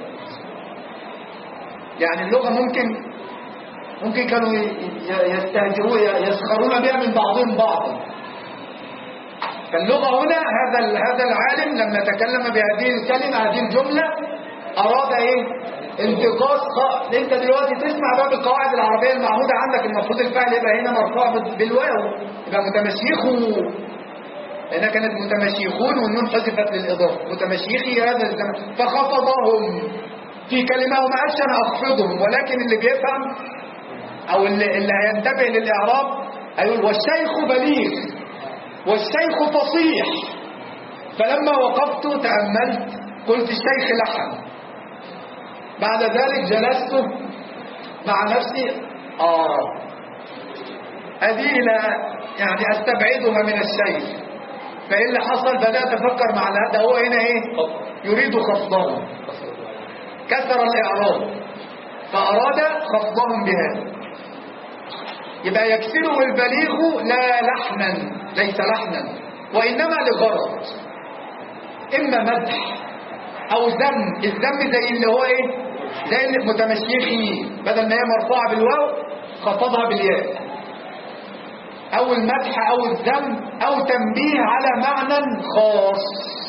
يعني اللغه ممكن ممكن كانوا ي- ي- يستهزئون يسخرون بها من بعضهم بعضا فاللغة هنا هذا ال- هذا العالم لما تكلم بهذه الكلمة هذه الجملة أراد إيه؟ انتقاص خ... انت دلوقتي تسمع بقى بالقواعد العربية المعهودة عندك المفروض الفعل يبقى هنا مرفوع بال- بالواو يبقى متمشيخو هنا كانت متمشيخون والنون حذفت للإضافة متمشيخي هذا الزمن فخفضهم في كلمة وما قالش أنا أخفضهم ولكن اللي بيفهم أو اللي, اللي هينتبه للإعراب هيقول والشيخ بليغ والشيخ فصيح فلما وقفت تأملت قلت الشيخ لحن بعد ذلك جلست مع نفسي آه هذه لا يعني أستبعدها من الشيخ فإيه اللي حصل بدأت أفكر مع ده هو هنا إيه يريد خفضهم كسر الإعراض فأراد خفضهم بهذا يبقى يكسره البليغ لا لحنا ليس لحنا وإنما لغرض إما مدح أو ذم الذم زي اللي هو إيه زي اللي متمشيخي بدل ما هي مرفوعة بالواو خفضها بالياء أو المدح أو الذم أو تنبيه على معنى خاص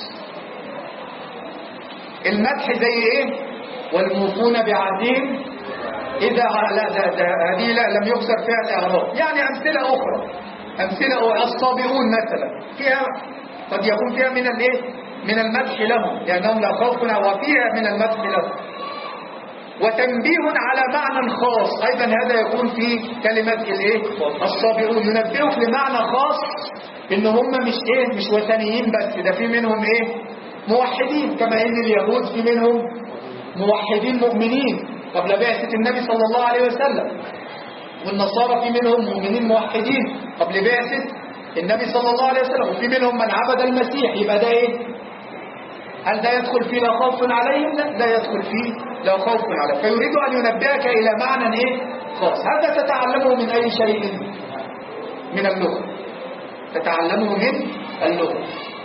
المدح زي إيه والموفون بعهدهم إذا لا ده ده هذه لا لم يكسر فيها الإعراب يعني أمثلة أخرى أمثلة أخرى الصابئون مثلا فيها قد يكون فيها من الإيه من المدح لهم لأنهم لا خوف وفيها من المدح لهم وتنبيه على معنى خاص أيضا هذا يكون في كلمة الإيه الصابئون ينبهك لمعنى خاص إن هم مش إيه مش وثنيين بس ده في منهم إيه موحدين كما إن اليهود في منهم موحدين مؤمنين قبل بعثة النبي صلى الله عليه وسلم والنصارى في منهم مؤمنين موحدين قبل بعثة النبي صلى الله عليه وسلم وفي منهم من عبد المسيح يبقى ده ايه هل ده يدخل فيه لا خوف عليهم لا ده يدخل فيه لا خوف عليهم فيريد أن ينبهك إلى معنى ايه خاص هذا تتعلمه من أي شيء من اللغة تتعلمه من اللغة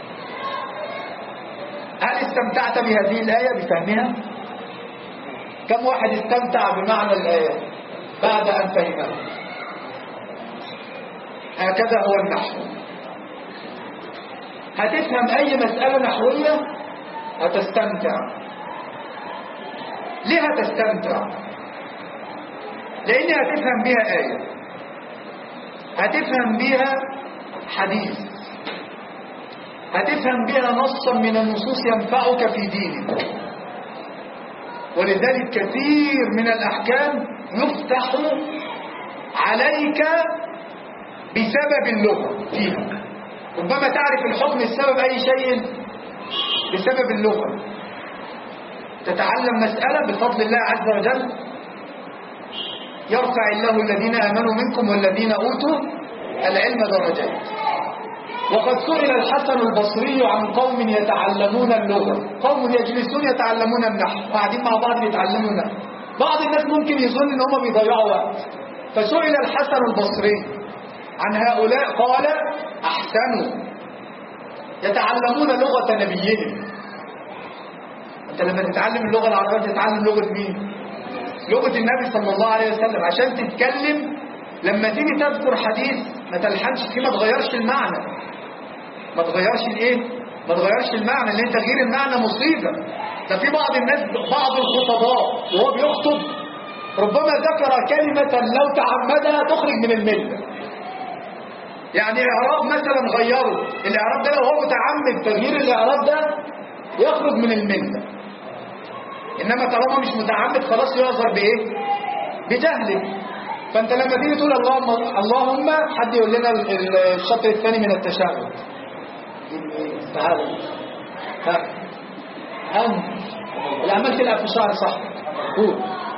هل استمتعت بهذه الآية بفهمها كم واحد استمتع بمعنى الآية بعد أن فهمها هكذا هو النحو هتفهم أي مسألة نحوية هتستمتع ليه هتستمتع لأن هتفهم بها آية هتفهم بها حديث هتفهم بها نصا من النصوص ينفعك في دينك ولذلك كثير من الأحكام يفتح عليك بسبب اللغة فيها ربما تعرف الحكم السبب أي شيء بسبب اللغة تتعلم مسألة بفضل الله عز وجل يرفع الله الذين آمنوا منكم والذين أوتوا العلم درجات وقد سئل الحسن البصري عن قوم يتعلمون اللغة قوم يجلسون يتعلمون النحو قاعدين مع بعض يتعلمون النحو بعض الناس ممكن يظن ان هم بيضيعوا وقت فسئل الحسن البصري عن هؤلاء قال احسنوا يتعلمون لغة نبيهم انت لما تتعلم اللغة العربية تتعلم لغة مين لغة النبي صلى الله عليه وسلم عشان تتكلم لما تيجي تذكر حديث ما تلحنش فيه ما تغيرش المعنى ما تغيرش الايه ما تغيرش المعنى لان تغيير المعنى مصيبة ده في بعض الناس بعض الخطباء وهو بيخطب ربما ذكر كلمة لو تعمدها تخرج من الملة يعني اعراب مثلا غيره الاعراب ده لو هو متعمد تغيير الاعراب ده يخرج من الملة انما طالما مش متعمد خلاص يعذر بايه بجهله فانت لما تيجي تقول اللهم اللهم حد يقول لنا الشطر الثاني من التشهد تعالى ها هم اللي عملت تلعب في شعر صح قول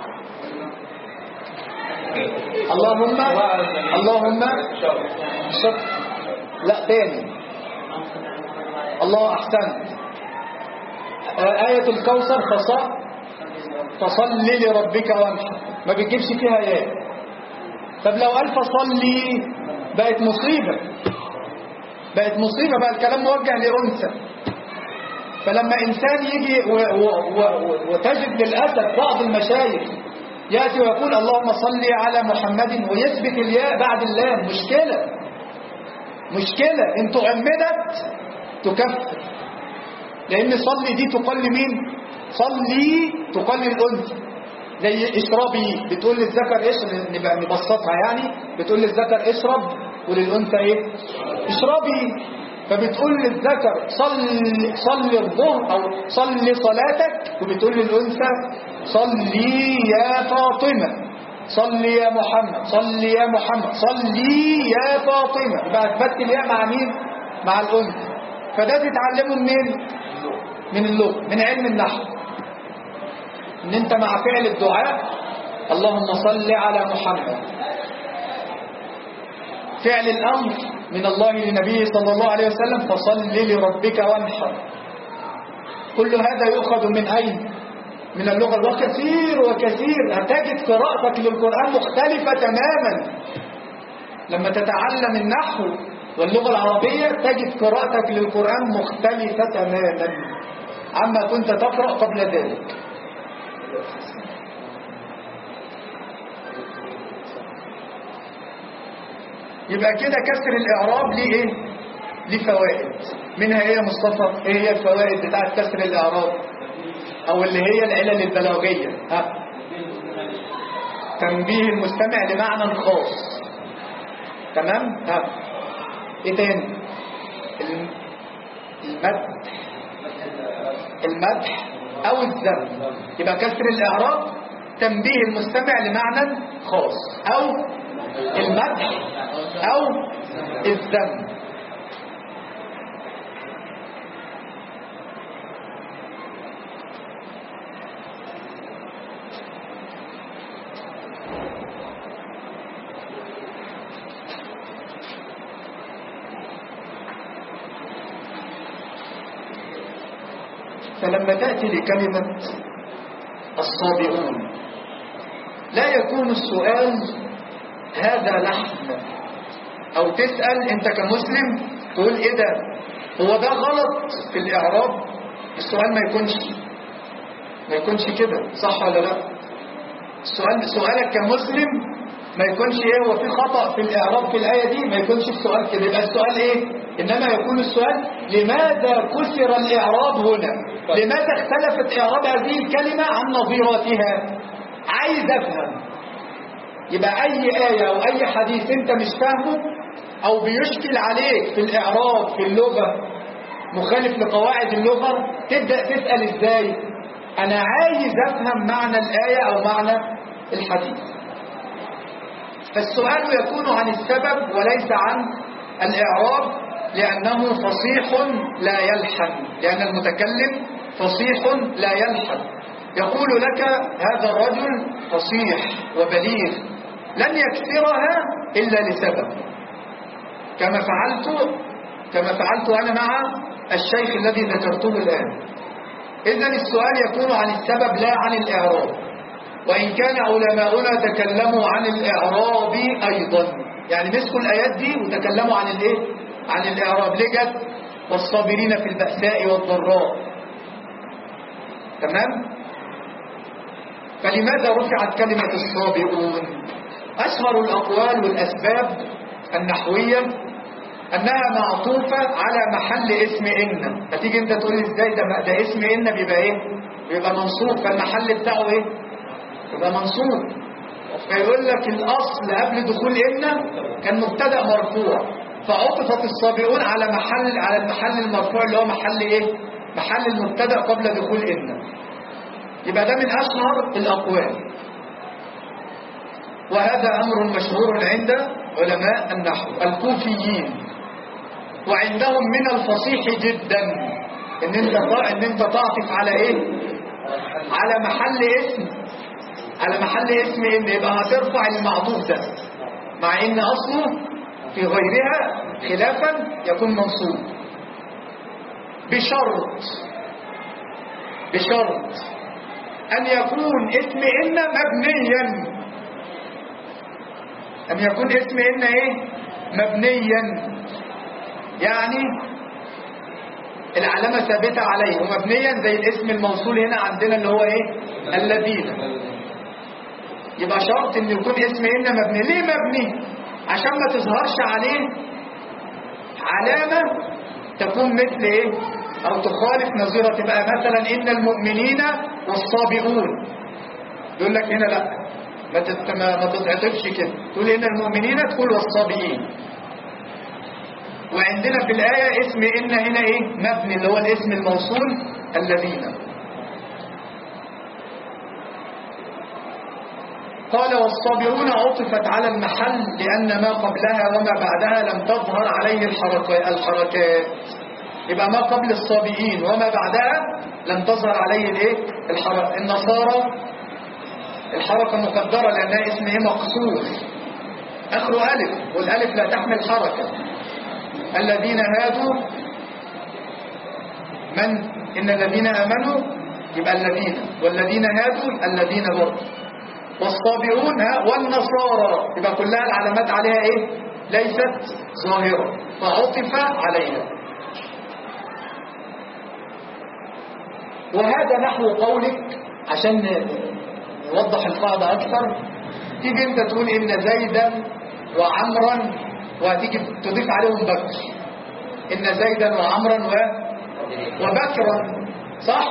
اللهم اللهم شط لا تاني الله احسن آية الكوثر فصل فصل لربك وانحر ما بتجيبش فيها ايه طب لو قال فصلي بقت مصيبة بقت مصيبة بقى الكلام موجه لأنثى فلما إنسان يجي و و و وتجد للأسف بعض المشايخ يأتي ويقول اللهم صل على محمد ويثبت الياء بعد اللام مشكلة مشكلة إن تعمدت تكفر لأن صلي دي تقل مين صلي تقل الأنثى زي اشربي بتقول للذكر اشرب نبقى نبسطها يعني بتقول للذكر اشرب وللأنثى ايه اشربي فبتقول للذكر صل صلي الظهر او صلي صلاتك وبتقول للأنثى صلي يا فاطمة صلي يا محمد صلي يا محمد صلي يا فاطمة يبقى اثبتت الياء مع مين مع الأنثى فده تتعلمه منين من اللغة من علم النحو ان انت مع فعل الدعاء اللهم صل على محمد فعل الامر من الله لنبيه صلى الله عليه وسلم فصل لربك وانحر كل هذا يؤخذ من اين من اللغة وكثير وكثير هتجد قراءتك للقرآن مختلفة تماما لما تتعلم النحو واللغة العربية تجد قراءتك للقرآن مختلفة تماما عما كنت تقرأ قبل ذلك يبقى كده كسر الإعراب ليه ايه ليه فوائد منها ايه يا مصطفى ايه هي الفوائد بتاعت كسر الإعراب او اللي هي العلل البلاغية ها تنبيه المستمع لمعنى خاص تمام ها ايه تاني الم- المدح المدح او الذم يبقى كسر الاعراب تنبيه المستمع لمعنى خاص او المدح او الذم فلما تأتي لكلمة الصابئون لا يكون السؤال هذا لحن أو تسأل أنت كمسلم تقول إيه ده هو ده غلط في الإعراب السؤال ما يكونش ما يكونش كده صح ولا لا السؤال سؤالك كمسلم ما يكونش ايه هو في خطأ في الإعراب في الآية دي ما يكونش السؤال كده يبقى السؤال ايه إنما يكون السؤال لماذا كسر الإعراب هنا لماذا اختلفت إعراب هذه الكلمة عن نظيراتها عايز أفهم يبقى أي آية أو أي حديث أنت مش فاهمه أو بيشكل عليك في الإعراب في اللغة مخالف لقواعد اللغة تبدأ تسأل إزاي أنا عايز أفهم معنى الآية أو معنى الحديث فالسؤال يكون عن السبب وليس عن الإعراب لأنه فصيح لا يلحن لأن المتكلم فصيح لا يلحن يقول لك هذا الرجل فصيح وبليغ لن يكسرها إلا لسبب كما فعلت كما فعلت أنا مع الشيخ الذي ذكرته الآن إذا السؤال يكون عن السبب لا عن الإعراب وإن كان علماؤنا تكلموا عن الإعراب أيضا يعني مسكوا الآيات دي وتكلموا عن الإيه؟ عن الإعراب ليه جت والصابرين في البأساء والضراء تمام فلماذا رفعت كلمة الصابرون أشهر الأقوال والأسباب النحوية أنها معطوفة على محل اسم إن فتيجي أنت تقول لي إزاي ده, ده اسم إن بيبقى إيه بيبقى منصوب فالمحل بتاعه إيه يبقى منصوب فيقول لك الأصل قبل دخول إن كان مبتدأ مرفوع فعطفت الصابرون على محل على المحل المرفوع اللي هو محل إيه محل المبتدأ قبل دخول إن يبقى ده من أشهر الأقوال وهذا أمر مشهور عند علماء النحو الكوفيين وعندهم من الفصيح جدا ان انت ان انت تعطف على ايه على محل اسم على محل اسم ان يبقى هترفع المعطوف ده مع ان اصله في غيرها خلافا يكون منصوب بشرط بشرط ان يكون اسم ان مبنيا أن يكون اسم إن إيه مبنيا يعني العلامة ثابتة عليه ومبنيا زي الاسم الموصول هنا عندنا اللي هو إيه الذين يبقى شرط إن يكون اسم إن مبني ليه مبني عشان ما تظهرش عليه علامة تكون مثل إيه أو تخالف نظيرة تبقى مثلا إن المؤمنين والصابئون يقول لك هنا لأ ما تت... ما, ما تتعطفش كده تقول ان المؤمنين تقول والصابئين وعندنا في الآية اسم إن هنا إيه مبني اللي هو الاسم الموصول الذين قال والصابرون عطفت على المحل لأن ما قبلها وما بعدها لم تظهر عليه الحركات, الحركات يبقى ما قبل الصابئين وما بعدها لم تظهر عليه الايه الحركه النصارى الحركه مقدره لانها اسم ايه مقصور اخره الف والالف لا تحمل حركه الذين هادوا من ان الذين امنوا يبقى الذين والذين هادوا الذين برضه والصابئون ها والنصارى يبقى كلها العلامات عليها ايه ليست ظاهره فعطف عليها وهذا نحو قولك عشان نوضح القاعدة أكثر تيجي أنت تقول إن زيدا وعمرا وهتيجي تضيف عليهم بكر إن زيدا وعمرا و... وبكرا صح؟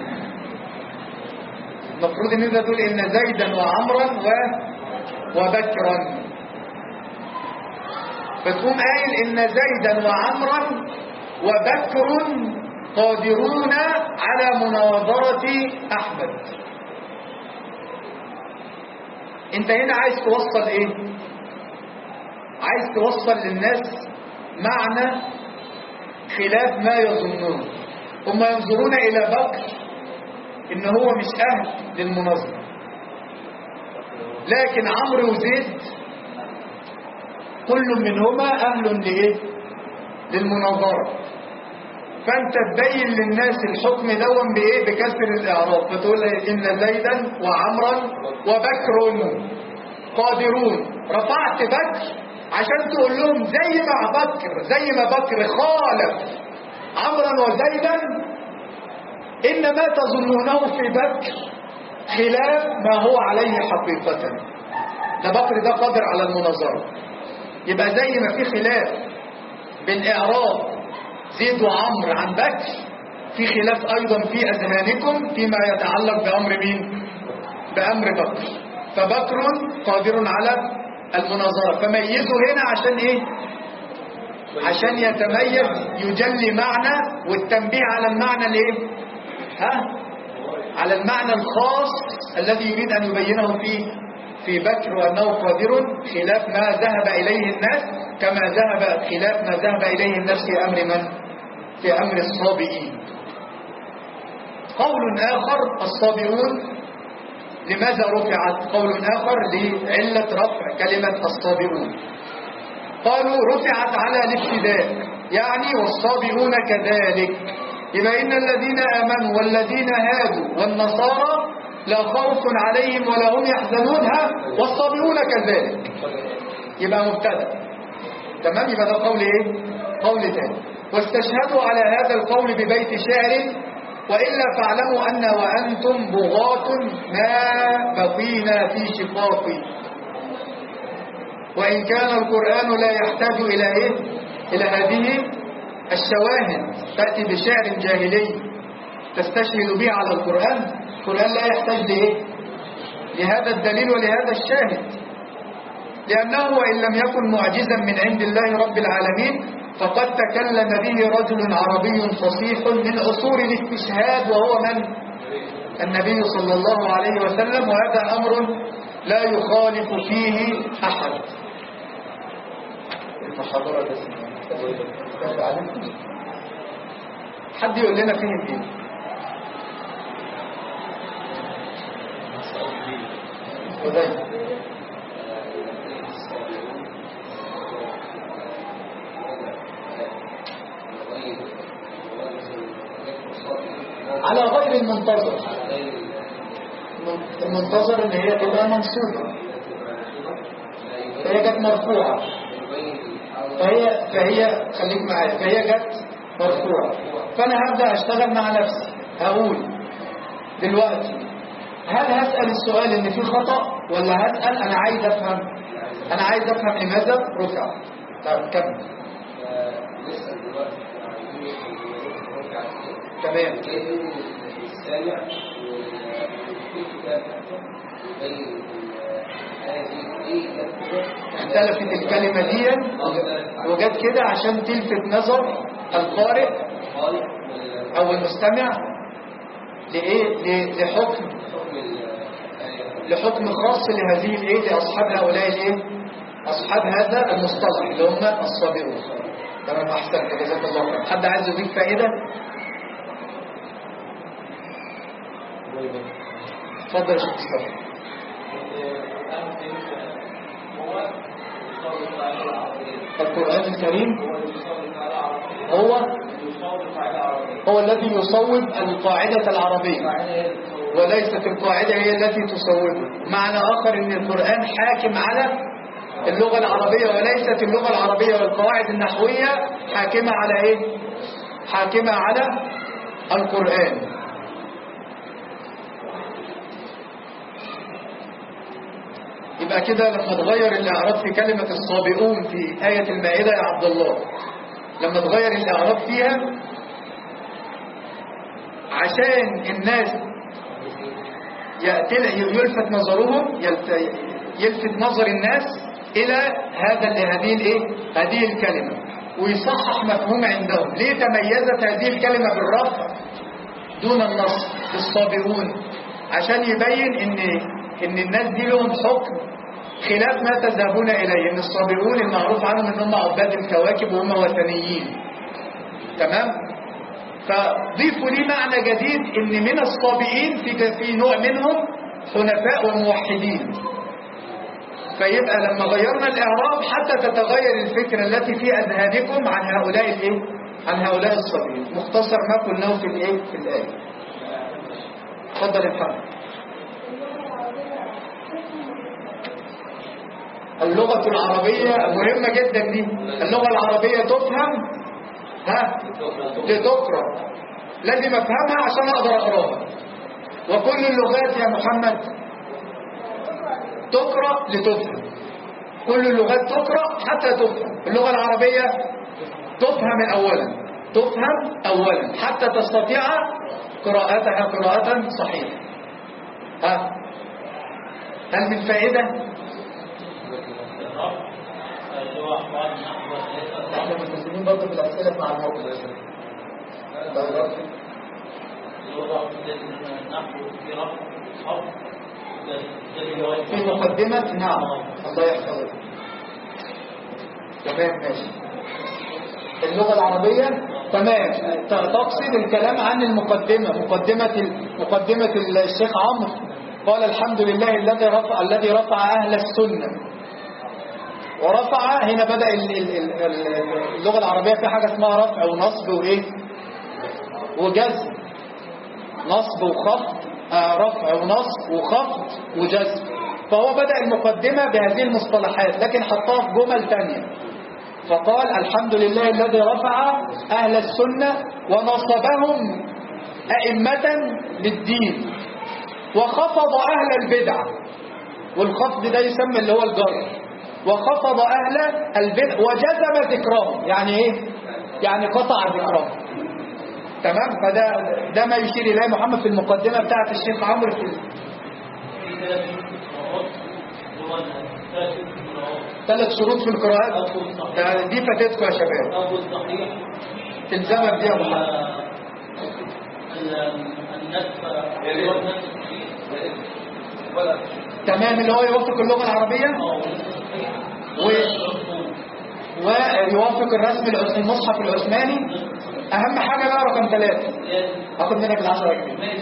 المفروض إن أنت تقول إن زيدا وعمرا و... وبكرا فتقوم قايل إن زيدا وعمرا وبكر قادرون على مناظرة أحمد انت هنا عايز توصل ايه عايز توصل للناس معنى خلاف ما يظنون هم ينظرون الى بكر ان هو مش اهل للمناظرة لكن عمرو وزيد كل منهما اهل لايه للمناظره فانت تبين للناس الحكم دون بايه بكسر الاعراب فتقول ان زيدا وعمرا وبكر قادرون رفعت بكر عشان تقول لهم زي ما بكر زي ما بكر خالف عمرا وزيدا ان ما تظنونه في بكر خلاف ما هو عليه حقيقة ده بكر ده قادر على المناظرة يبقى زي ما في خلاف بين اعراب زيد وعمر عن بكر في خلاف أيضا في أذهانكم فيما يتعلق بأمر مين بأمر بكر فبكر قادر على المناظرة فميزوا هنا عشان إيه عشان يتميز يجلي معنى والتنبيه على المعنى الايه ها على المعنى الخاص الذي يريد أن يبينه في في بكر وأنه قادر خلاف ما ذهب إليه الناس كما ذهب خلاف ما ذهب إليه الناس في أمر من في أمر الصابئين قول آخر الصابئون لماذا رفعت قول آخر لعلة رفع كلمة الصابئون قالوا رفعت على الابتداء يعني والصابئون كذلك يبقى إن الذين آمنوا والذين هادوا والنصارى لا خوف عليهم ولا هم يحزنون ها والصابئون كذلك يبقى مبتدا تمام يبقى ده قول ايه قول ثاني واستشهدوا على هذا القول ببيت شعر وإلا فاعلموا أن وأنتم بغاة ما بقينا في شقاق وإن كان القرآن لا يحتاج إلى إيه إلى هذه الشواهد تأتي بشعر جاهلي تستشهد به على القرآن القرآن لا يحتاج لإيه لهذا الدليل ولهذا الشاهد لأنه وإن لم يكن معجزا من عند الله رب العالمين فقد تكلم به رجل عربي فصيح من عصور الاستشهاد وهو من النبي صلى الله عليه وسلم وهذا أمر لا يخالف فيه أحد المحاضرة حد يقول لنا فين الدين وذلك على غير المنتظر المنتظر ان هي تبقى منصوبة فهي جت مرفوعة فهي فهي خليك معايا فهي جت مرفوعة فانا هبدأ اشتغل مع نفسي هقول دلوقتي هل هسأل السؤال ان في خطأ ولا هسأل انا عايز افهم انا عايز افهم لماذا رفع طب كمل تمام السامع اختلفت الكلمة دي وجت كده عشان تلفت نظر القارئ او المستمع لايه ل- لحكم لحكم خاص لهذه الايه لاصحاب هؤلاء الايه اصحاب هذا المصطلح اللي هم الصابرون تمام احسنت جزاك الله خير حد عايز يضيف فائده اتفضل يا شيخ مصطفى القران الكريم هو هو الذي يصوب القاعده العربيه وليست القاعده هي التي تصوبه معنى اخر ان القران حاكم على اللغه العربيه وليست اللغه العربيه والقواعد النحويه حاكمه على ايه حاكمه على القران يبقى كده لما تغير الإعراب في كلمة الصابئون في آية المائدة يا عبد الله لما تغير الإعراب فيها عشان الناس يأتل- يلفت نظرهم يلت- يلفت نظر الناس إلى هذا هذه الإيه؟ هذه الكلمة ويصحح مفهوم عندهم ليه تميزت هذه الكلمة بالرفع دون النص الصابرون عشان يبين ان ان الناس دي لهم حكم خلاف ما تذهبون اليه ان الصابرون المعروف عنهم ان هم عباد الكواكب وهم وثنيين تمام فضيفوا لي معنى جديد ان من الصابئين في في نوع منهم حنفاء وموحدين فيبقى لما غيرنا الاعراب حتى تتغير الفكره التي في اذهانكم عن هؤلاء الايه عن هؤلاء الصابئين مختصر ما قلناه في الايه في الايه اتفضل يا محمد اللغة العربية مهمة جدا دي اللغة العربية تفهم ها لتقرأ لازم افهمها عشان اقدر اقراها وكل اللغات يا محمد تقرأ لتفهم كل اللغات تقرأ حتى تفهم اللغة العربية تفهم أولا تفهم أولا حتى تستطيع قراءتها قراءة صحيحة ها هل من فائدة؟ احنا ملتزمين برضه بالأسئلة مع الموقف في مقدمة نعم الله يحفظك تمام ماشي اللغة العربية تمام تقصد الكلام عن المقدمة مقدمة ال- مقدمة الشيخ عمرو قال الحمد لله الذي رفع الذي رفع أهل السنة ورفع هنا بدأ ال- ال- ال- ال- اللغة العربية في حاجة اسمها رفع ونصب وإيه وجزم نصب وخفض آه، رفع ونصب وخفض وجزم فهو بدأ المقدمة بهذه المصطلحات لكن حطها في جمل تانية فقال الحمد لله الذي رفع أهل السنة ونصبهم أئمة للدين وخفض أهل البدع والخفض ده يسمى اللي هو الجر وخفض أهل البدع وجزم ذكرهم يعني إيه؟ يعني قطع ذكرهم تمام فده ده ما يشير إليه محمد في المقدمة بتاعت الشيخ عمرو في ثلاث شروط في القراءات ده دي فاتتكم يا شباب أبو الصحيح تلزمك دي يا محمد النسب تمام اللي هو يوافق اللغة العربية و... ويوافق الرسم العث- المصحف العثماني أهم حاجة بقى رقم ثلاثة هاخد منك العشرة جنيه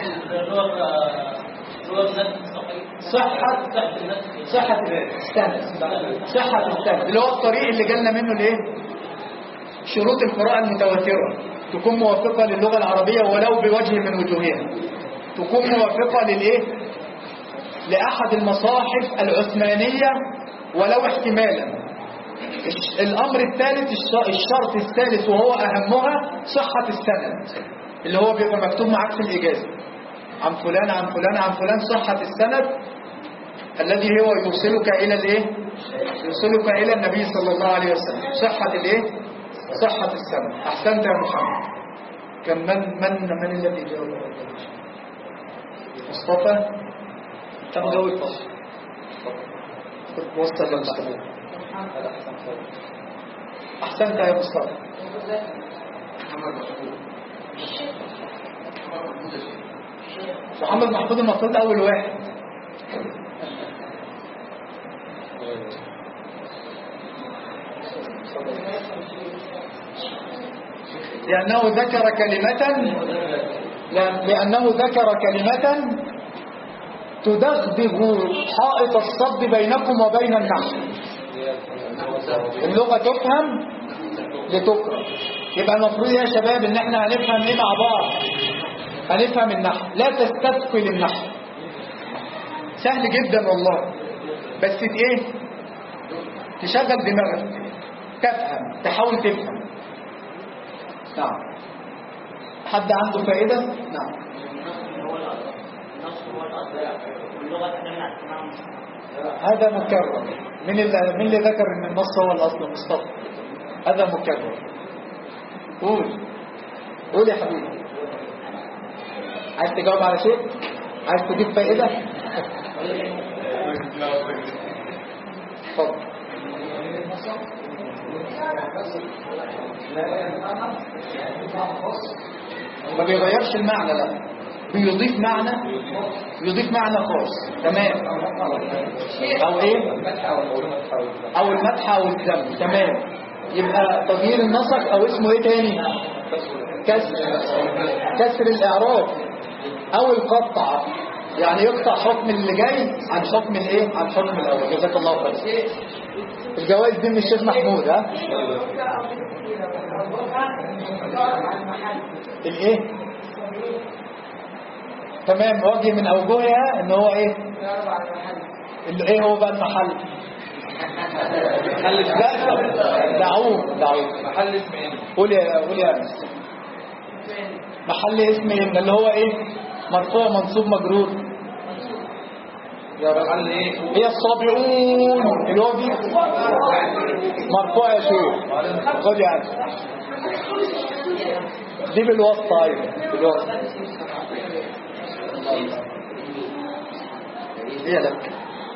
صحة صحة السند صحة السند اللي هو الطريق اللي جالنا منه الايه شروط القراءة المتواترة تكون موافقة للغة العربية ولو بوجه من وجوهها تكون موافقة للايه لأحد المصاحف العثمانية ولو احتمالا الش- الأمر الثالث الش- الشرط الثالث وهو أهمها صحة السند اللي هو بيبقى مكتوب معاك في الإجازة عن فلان عن فلان عن فلان صحة السند الذي هو يوصلك إلى الإيه؟ يوصلك إلى النبي صلى الله عليه وسلم صحة الإيه؟ صحة السند أحسنت يا محمد كان من من من الذي جاوب مصطفى طب جاوب فصل وصل لمصطفى أحسنت يا مصطفى محمد محمود المفروض أول واحد لأنه ذكر كلمة لا- لأنه ذكر كلمة تدغدغ حائط الصد بينكم وبين النحو اللغة تفهم لتقرأ يبقى المفروض يا شباب ان احنا هنفهم ايه مع بعض هنفهم النحو لا تستثقل النحو سهل جدا والله بس ت- ايه تشغل دماغك تفهم تحاول تفهم نعم حد عنده فائدة نعم هو الأصل النص هو الأصل واللغة تعتمد على السماع هذا مكرر من اللي, من اللي ذكر ان النص هو الاصل مصطفى هذا مكرر قول قول يا حبيبي عايز تجاوب على شيء عايز تجيب فائدة اتفضل ما بيغيرش المعنى لا بيضيف معنى يضيف معنى خاص تمام او ايه او المدح او الذم تمام يبقى تغيير النسق او اسمه ايه تاني كسر كسر الاعراب او القطع يعني يقطع حكم اللي جاي عن حكم الايه عن حكم الاول جزاك الله خير الجوائز دي من الشيخ محمود ها الايه تمام وجه من اوجهها ان هو ايه اللي ايه هو بقى المحل محل لا دعوه دعوه محل اسم ايه؟ قول يا قول يا انس محل اسم ايه اللي هو ايه مرفوع منصوب مجرور يا محل ايه؟ هي الصابئون اللي هو دي مرفوع يا شيخ خد يا انس دي بالواسطه ايوه بالواسطه هي لك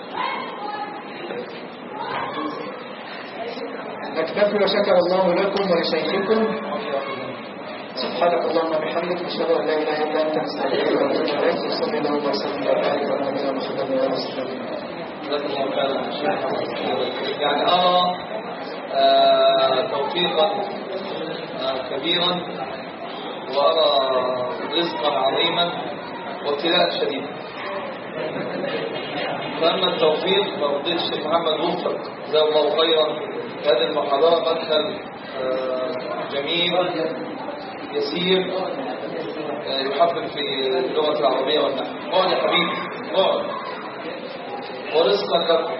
نكتفي وشكر الله لكم ولشيخكم سبحانك اللهم وبحمدك نشهد ان لا اله الا انت نستغفرك ونتوب اليك وصلي اللهم وسلم وبارك على نبينا محمد وعلى اله وصحبه يعني أرى آه، توفيقا آه، كبيرا وأرى رزقا عظيما وابتلاء شديدا فأما التوفيق ففضيل الشيخ محمد وفق جزاه الله خيرا هذه المحاضرة مدخل آه، جميل يسير آه، يحبب في اللغة العربية والنحو اقعد يا حبيبي اقعد ورزقا لكم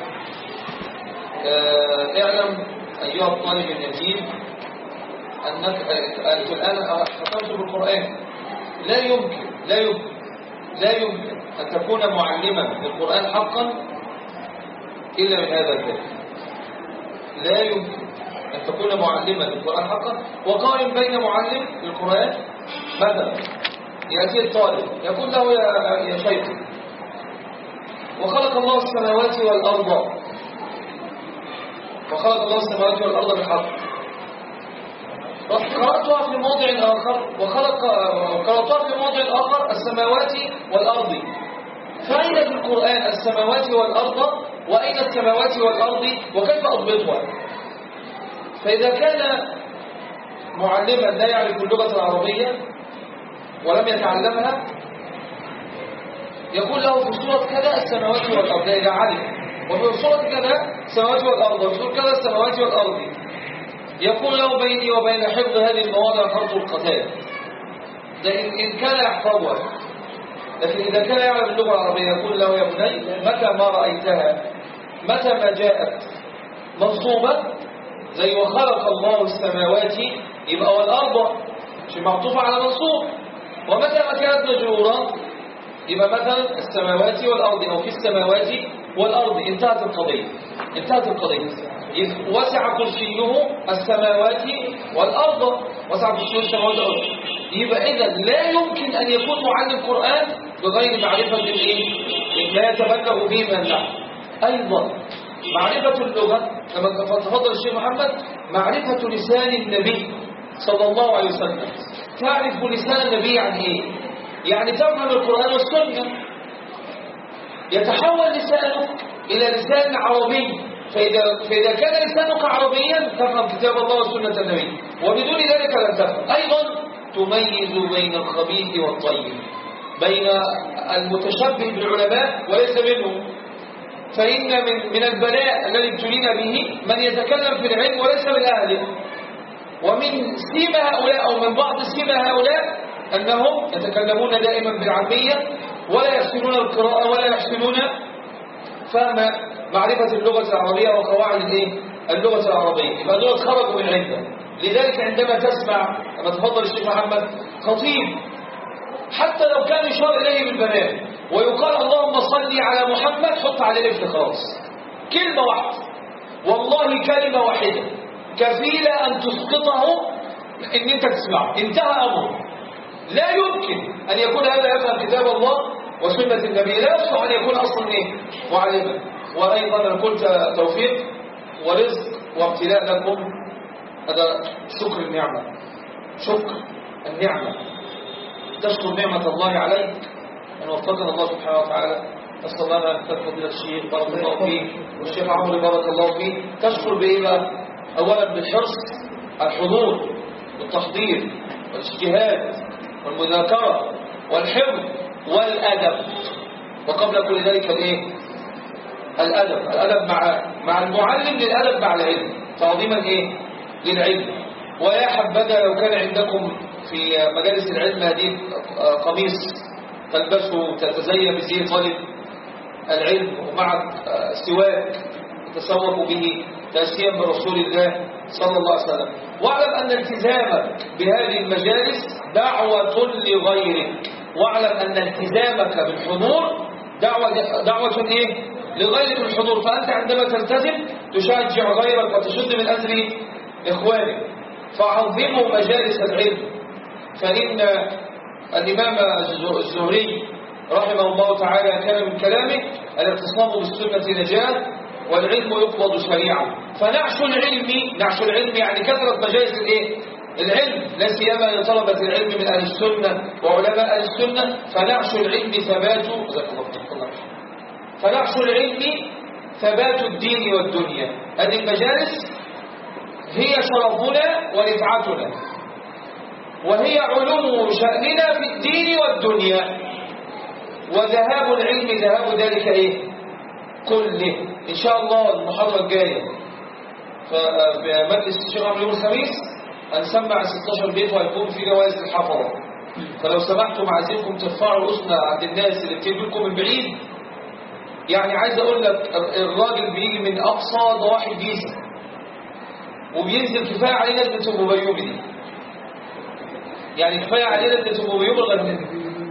آه، اعلم أيها الطالب النجيب أنك أنت الآن ختمت بالقرآن لا يمكن لا يمكن لا يمكن أن تكون معلما للقرآن حقا إلا من هذا الباب لا يمكن أن تكون معلما للقرآن حقا وقارن بين معلم للقرآن مثلا يأتي الطالب يقول له يا, يا شيخ وخلق الله السماوات والأرض وخلق الله السماوات والأرض بالحق قرأتها في موضع آخر وخلق قرأتها في موضع آخر السماوات والأرض فأين في القرآن السماوات والأرض وأين السماوات والأرض وكيف أضبطها فإذا كان معلما لا يعرف اللغة العربية ولم يتعلمها يقول له في سورة كذا السماوات والأرض إذا علم وفي سورة كذا السماوات والأرض وفي سورة كذا السماوات والأرض يقول له بيني وبين حفظ هذه المواضع فرض القتال ده إن, إن كان يحفظها لكن إذا كان يعلم اللغة العربية يقول له يا بني متى ما رأيتها متى ما جاءت منصوبة زي وخلق الله السماوات يبقى والأرض مش معطوفة على منصوب ومتى ما كانت مجرورة يبقى مثلا السماوات والأرض أو في السماوات والأرض انتهت القضية انتهت القضية وسع كرسيه السماوات والأرض وسع كرسيه السماوات والأرض يبقى إذا لا يمكن أن يكون معلم قرآن بغير معرفة الإيه؟ لا يتبلغ به من النحو أيضا معرفة اللغة كما تفضل الشيخ محمد معرفة لسان النبي صلى الله عليه وسلم تعرف لسان النبي يعني إيه؟ يعني تفهم القرآن والسنة يتحول لسانك إلى لسان عربي فإذا, فإذا كان لسانك عربيا تفهم كتاب الله وسنة النبي وبدون ذلك لن تفهم أيضا تميز بين الخبيث والطيب بين المتشبه بالعلماء وليس منهم فإن من, من البلاء الذي ابتلينا به من يتكلم في العلم وليس من أهله ومن سيما هؤلاء أو من بعض سيما هؤلاء أنهم يتكلمون دائما بالعامية ولا يحسنون القراءة ولا يحسنون فهم معرفة اللغة العربية وقواعد الايه؟ اللغة العربية يبقى دول خرجوا من عنده لذلك عندما تسمع كما تفضل الشيخ محمد خطيب حتى لو كان يشار إليه بالبنان ويقال اللهم صل على محمد حط عليه الف خلاص كلمة واحدة والله كلمة واحدة كفيلة أن تسقطه إن أنت تسمعه انتهى أمره لا يمكن أن يكون هذا يفهم كتاب الله وسنة النبي لا يصلح أن يكون أصلا إيه معلما وأيضا أنا قلت توفيق ورزق وابتلاء لكم هذا شكر النعمة شكر النعمة تشكر نعمة الله عليك أن وفقنا الله سبحانه وتعالى نسأل الله أن تفضل الشيخ بارك الله فيه والشيخ عمرو بارك الله فيه تشكر بإيه بقى؟ أولا بالحرص الحضور والتحضير والاجتهاد والمذاكرة والحفظ والأدب وقبل كل ذلك الإيه؟ الأدب الأدب مع مع المعلم للأدب مع العلم تعظيما إيه؟ للعلم ويا حبذا لو كان عندكم في مجالس العلم هذه قميص تلبسه تتزين بزي طالب العلم ومع سواك تسوق به تأسيا برسول الله صلى الله عليه وسلم واعلم أن التزامك بهذه المجالس دعوة لغيرك واعلم أن التزامك بالحضور دعوة, دعوة إيه؟ لغيرك الحضور فأنت عندما تلتزم تشجع غيرك وتشد من أجل إخوانك فعظموا مجالس العلم فإن الإمام الزهري رحمه الله تعالى كان من كلامه الاعتصام بالسنة نجاة والعلم يقبض شريعا فنعش العلم نعش العلم يعني كثرة مجالس الايه العلم لا سيما لطلبة العلم من أهل السنة وعلماء أهل السنة فنعش العلم ثبات فنعش العلم ثبات الدين والدنيا هذه المجالس هي شرفنا ورفعتنا وهي علوم شأننا في الدين والدنيا وذهاب العلم ذهاب ذلك ايه كله ان شاء الله المحاضرة الجاية في مجلس الشيخ عمرو يوم الخميس هنسمع 16 بيت وهيكون في جوائز للحفظة فلو سمحتم عايزينكم ترفعوا الأسنة عند الناس اللي بتيجي لكم من بعيد يعني عايز اقول لك الراجل بيجي من اقصى ضواحي الجيزه وبينزل كفايه علينا ابنه ابو بيوم دي يعني كفايه علينا ابنه ابو بيوم الغنيه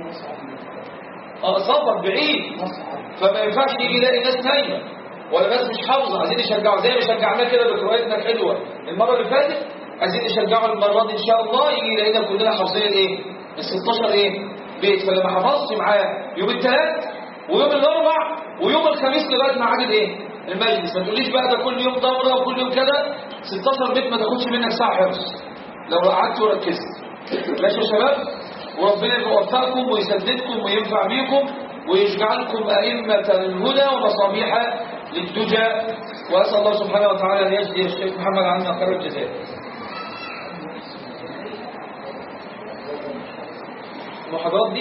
اه سفر بعيد فما ينفعش يجي يلاقي ناس نايمه ولا ناس مش حافظه عايزين يشجعوا زي ما شجعناه كده بروايتنا الحلوه المره اللي فاتت عايزين نشجعه المره دي ان شاء الله يجي يلاقينا كلنا حافظين الايه ال 16 ايه بيت فلما حفظت معاه يوم الثلاث ويوم الاربع ويوم الخميس لغايه ما عاد ايه المجلس ما تقوليش بقى ده كل يوم دوره وكل يوم كده 16 بيت ما تاخدش منك ساعه حفظ لو قعدت وركزت ماشي يا شباب وربنا يوفقكم ويسددكم وينفع بيكم ويجعلكم أئمة الهدى ومصابيح للدجى وأسأل الله سبحانه وتعالى أن يجزي الشيخ محمد عنا خير الجزاء المحاضرات دي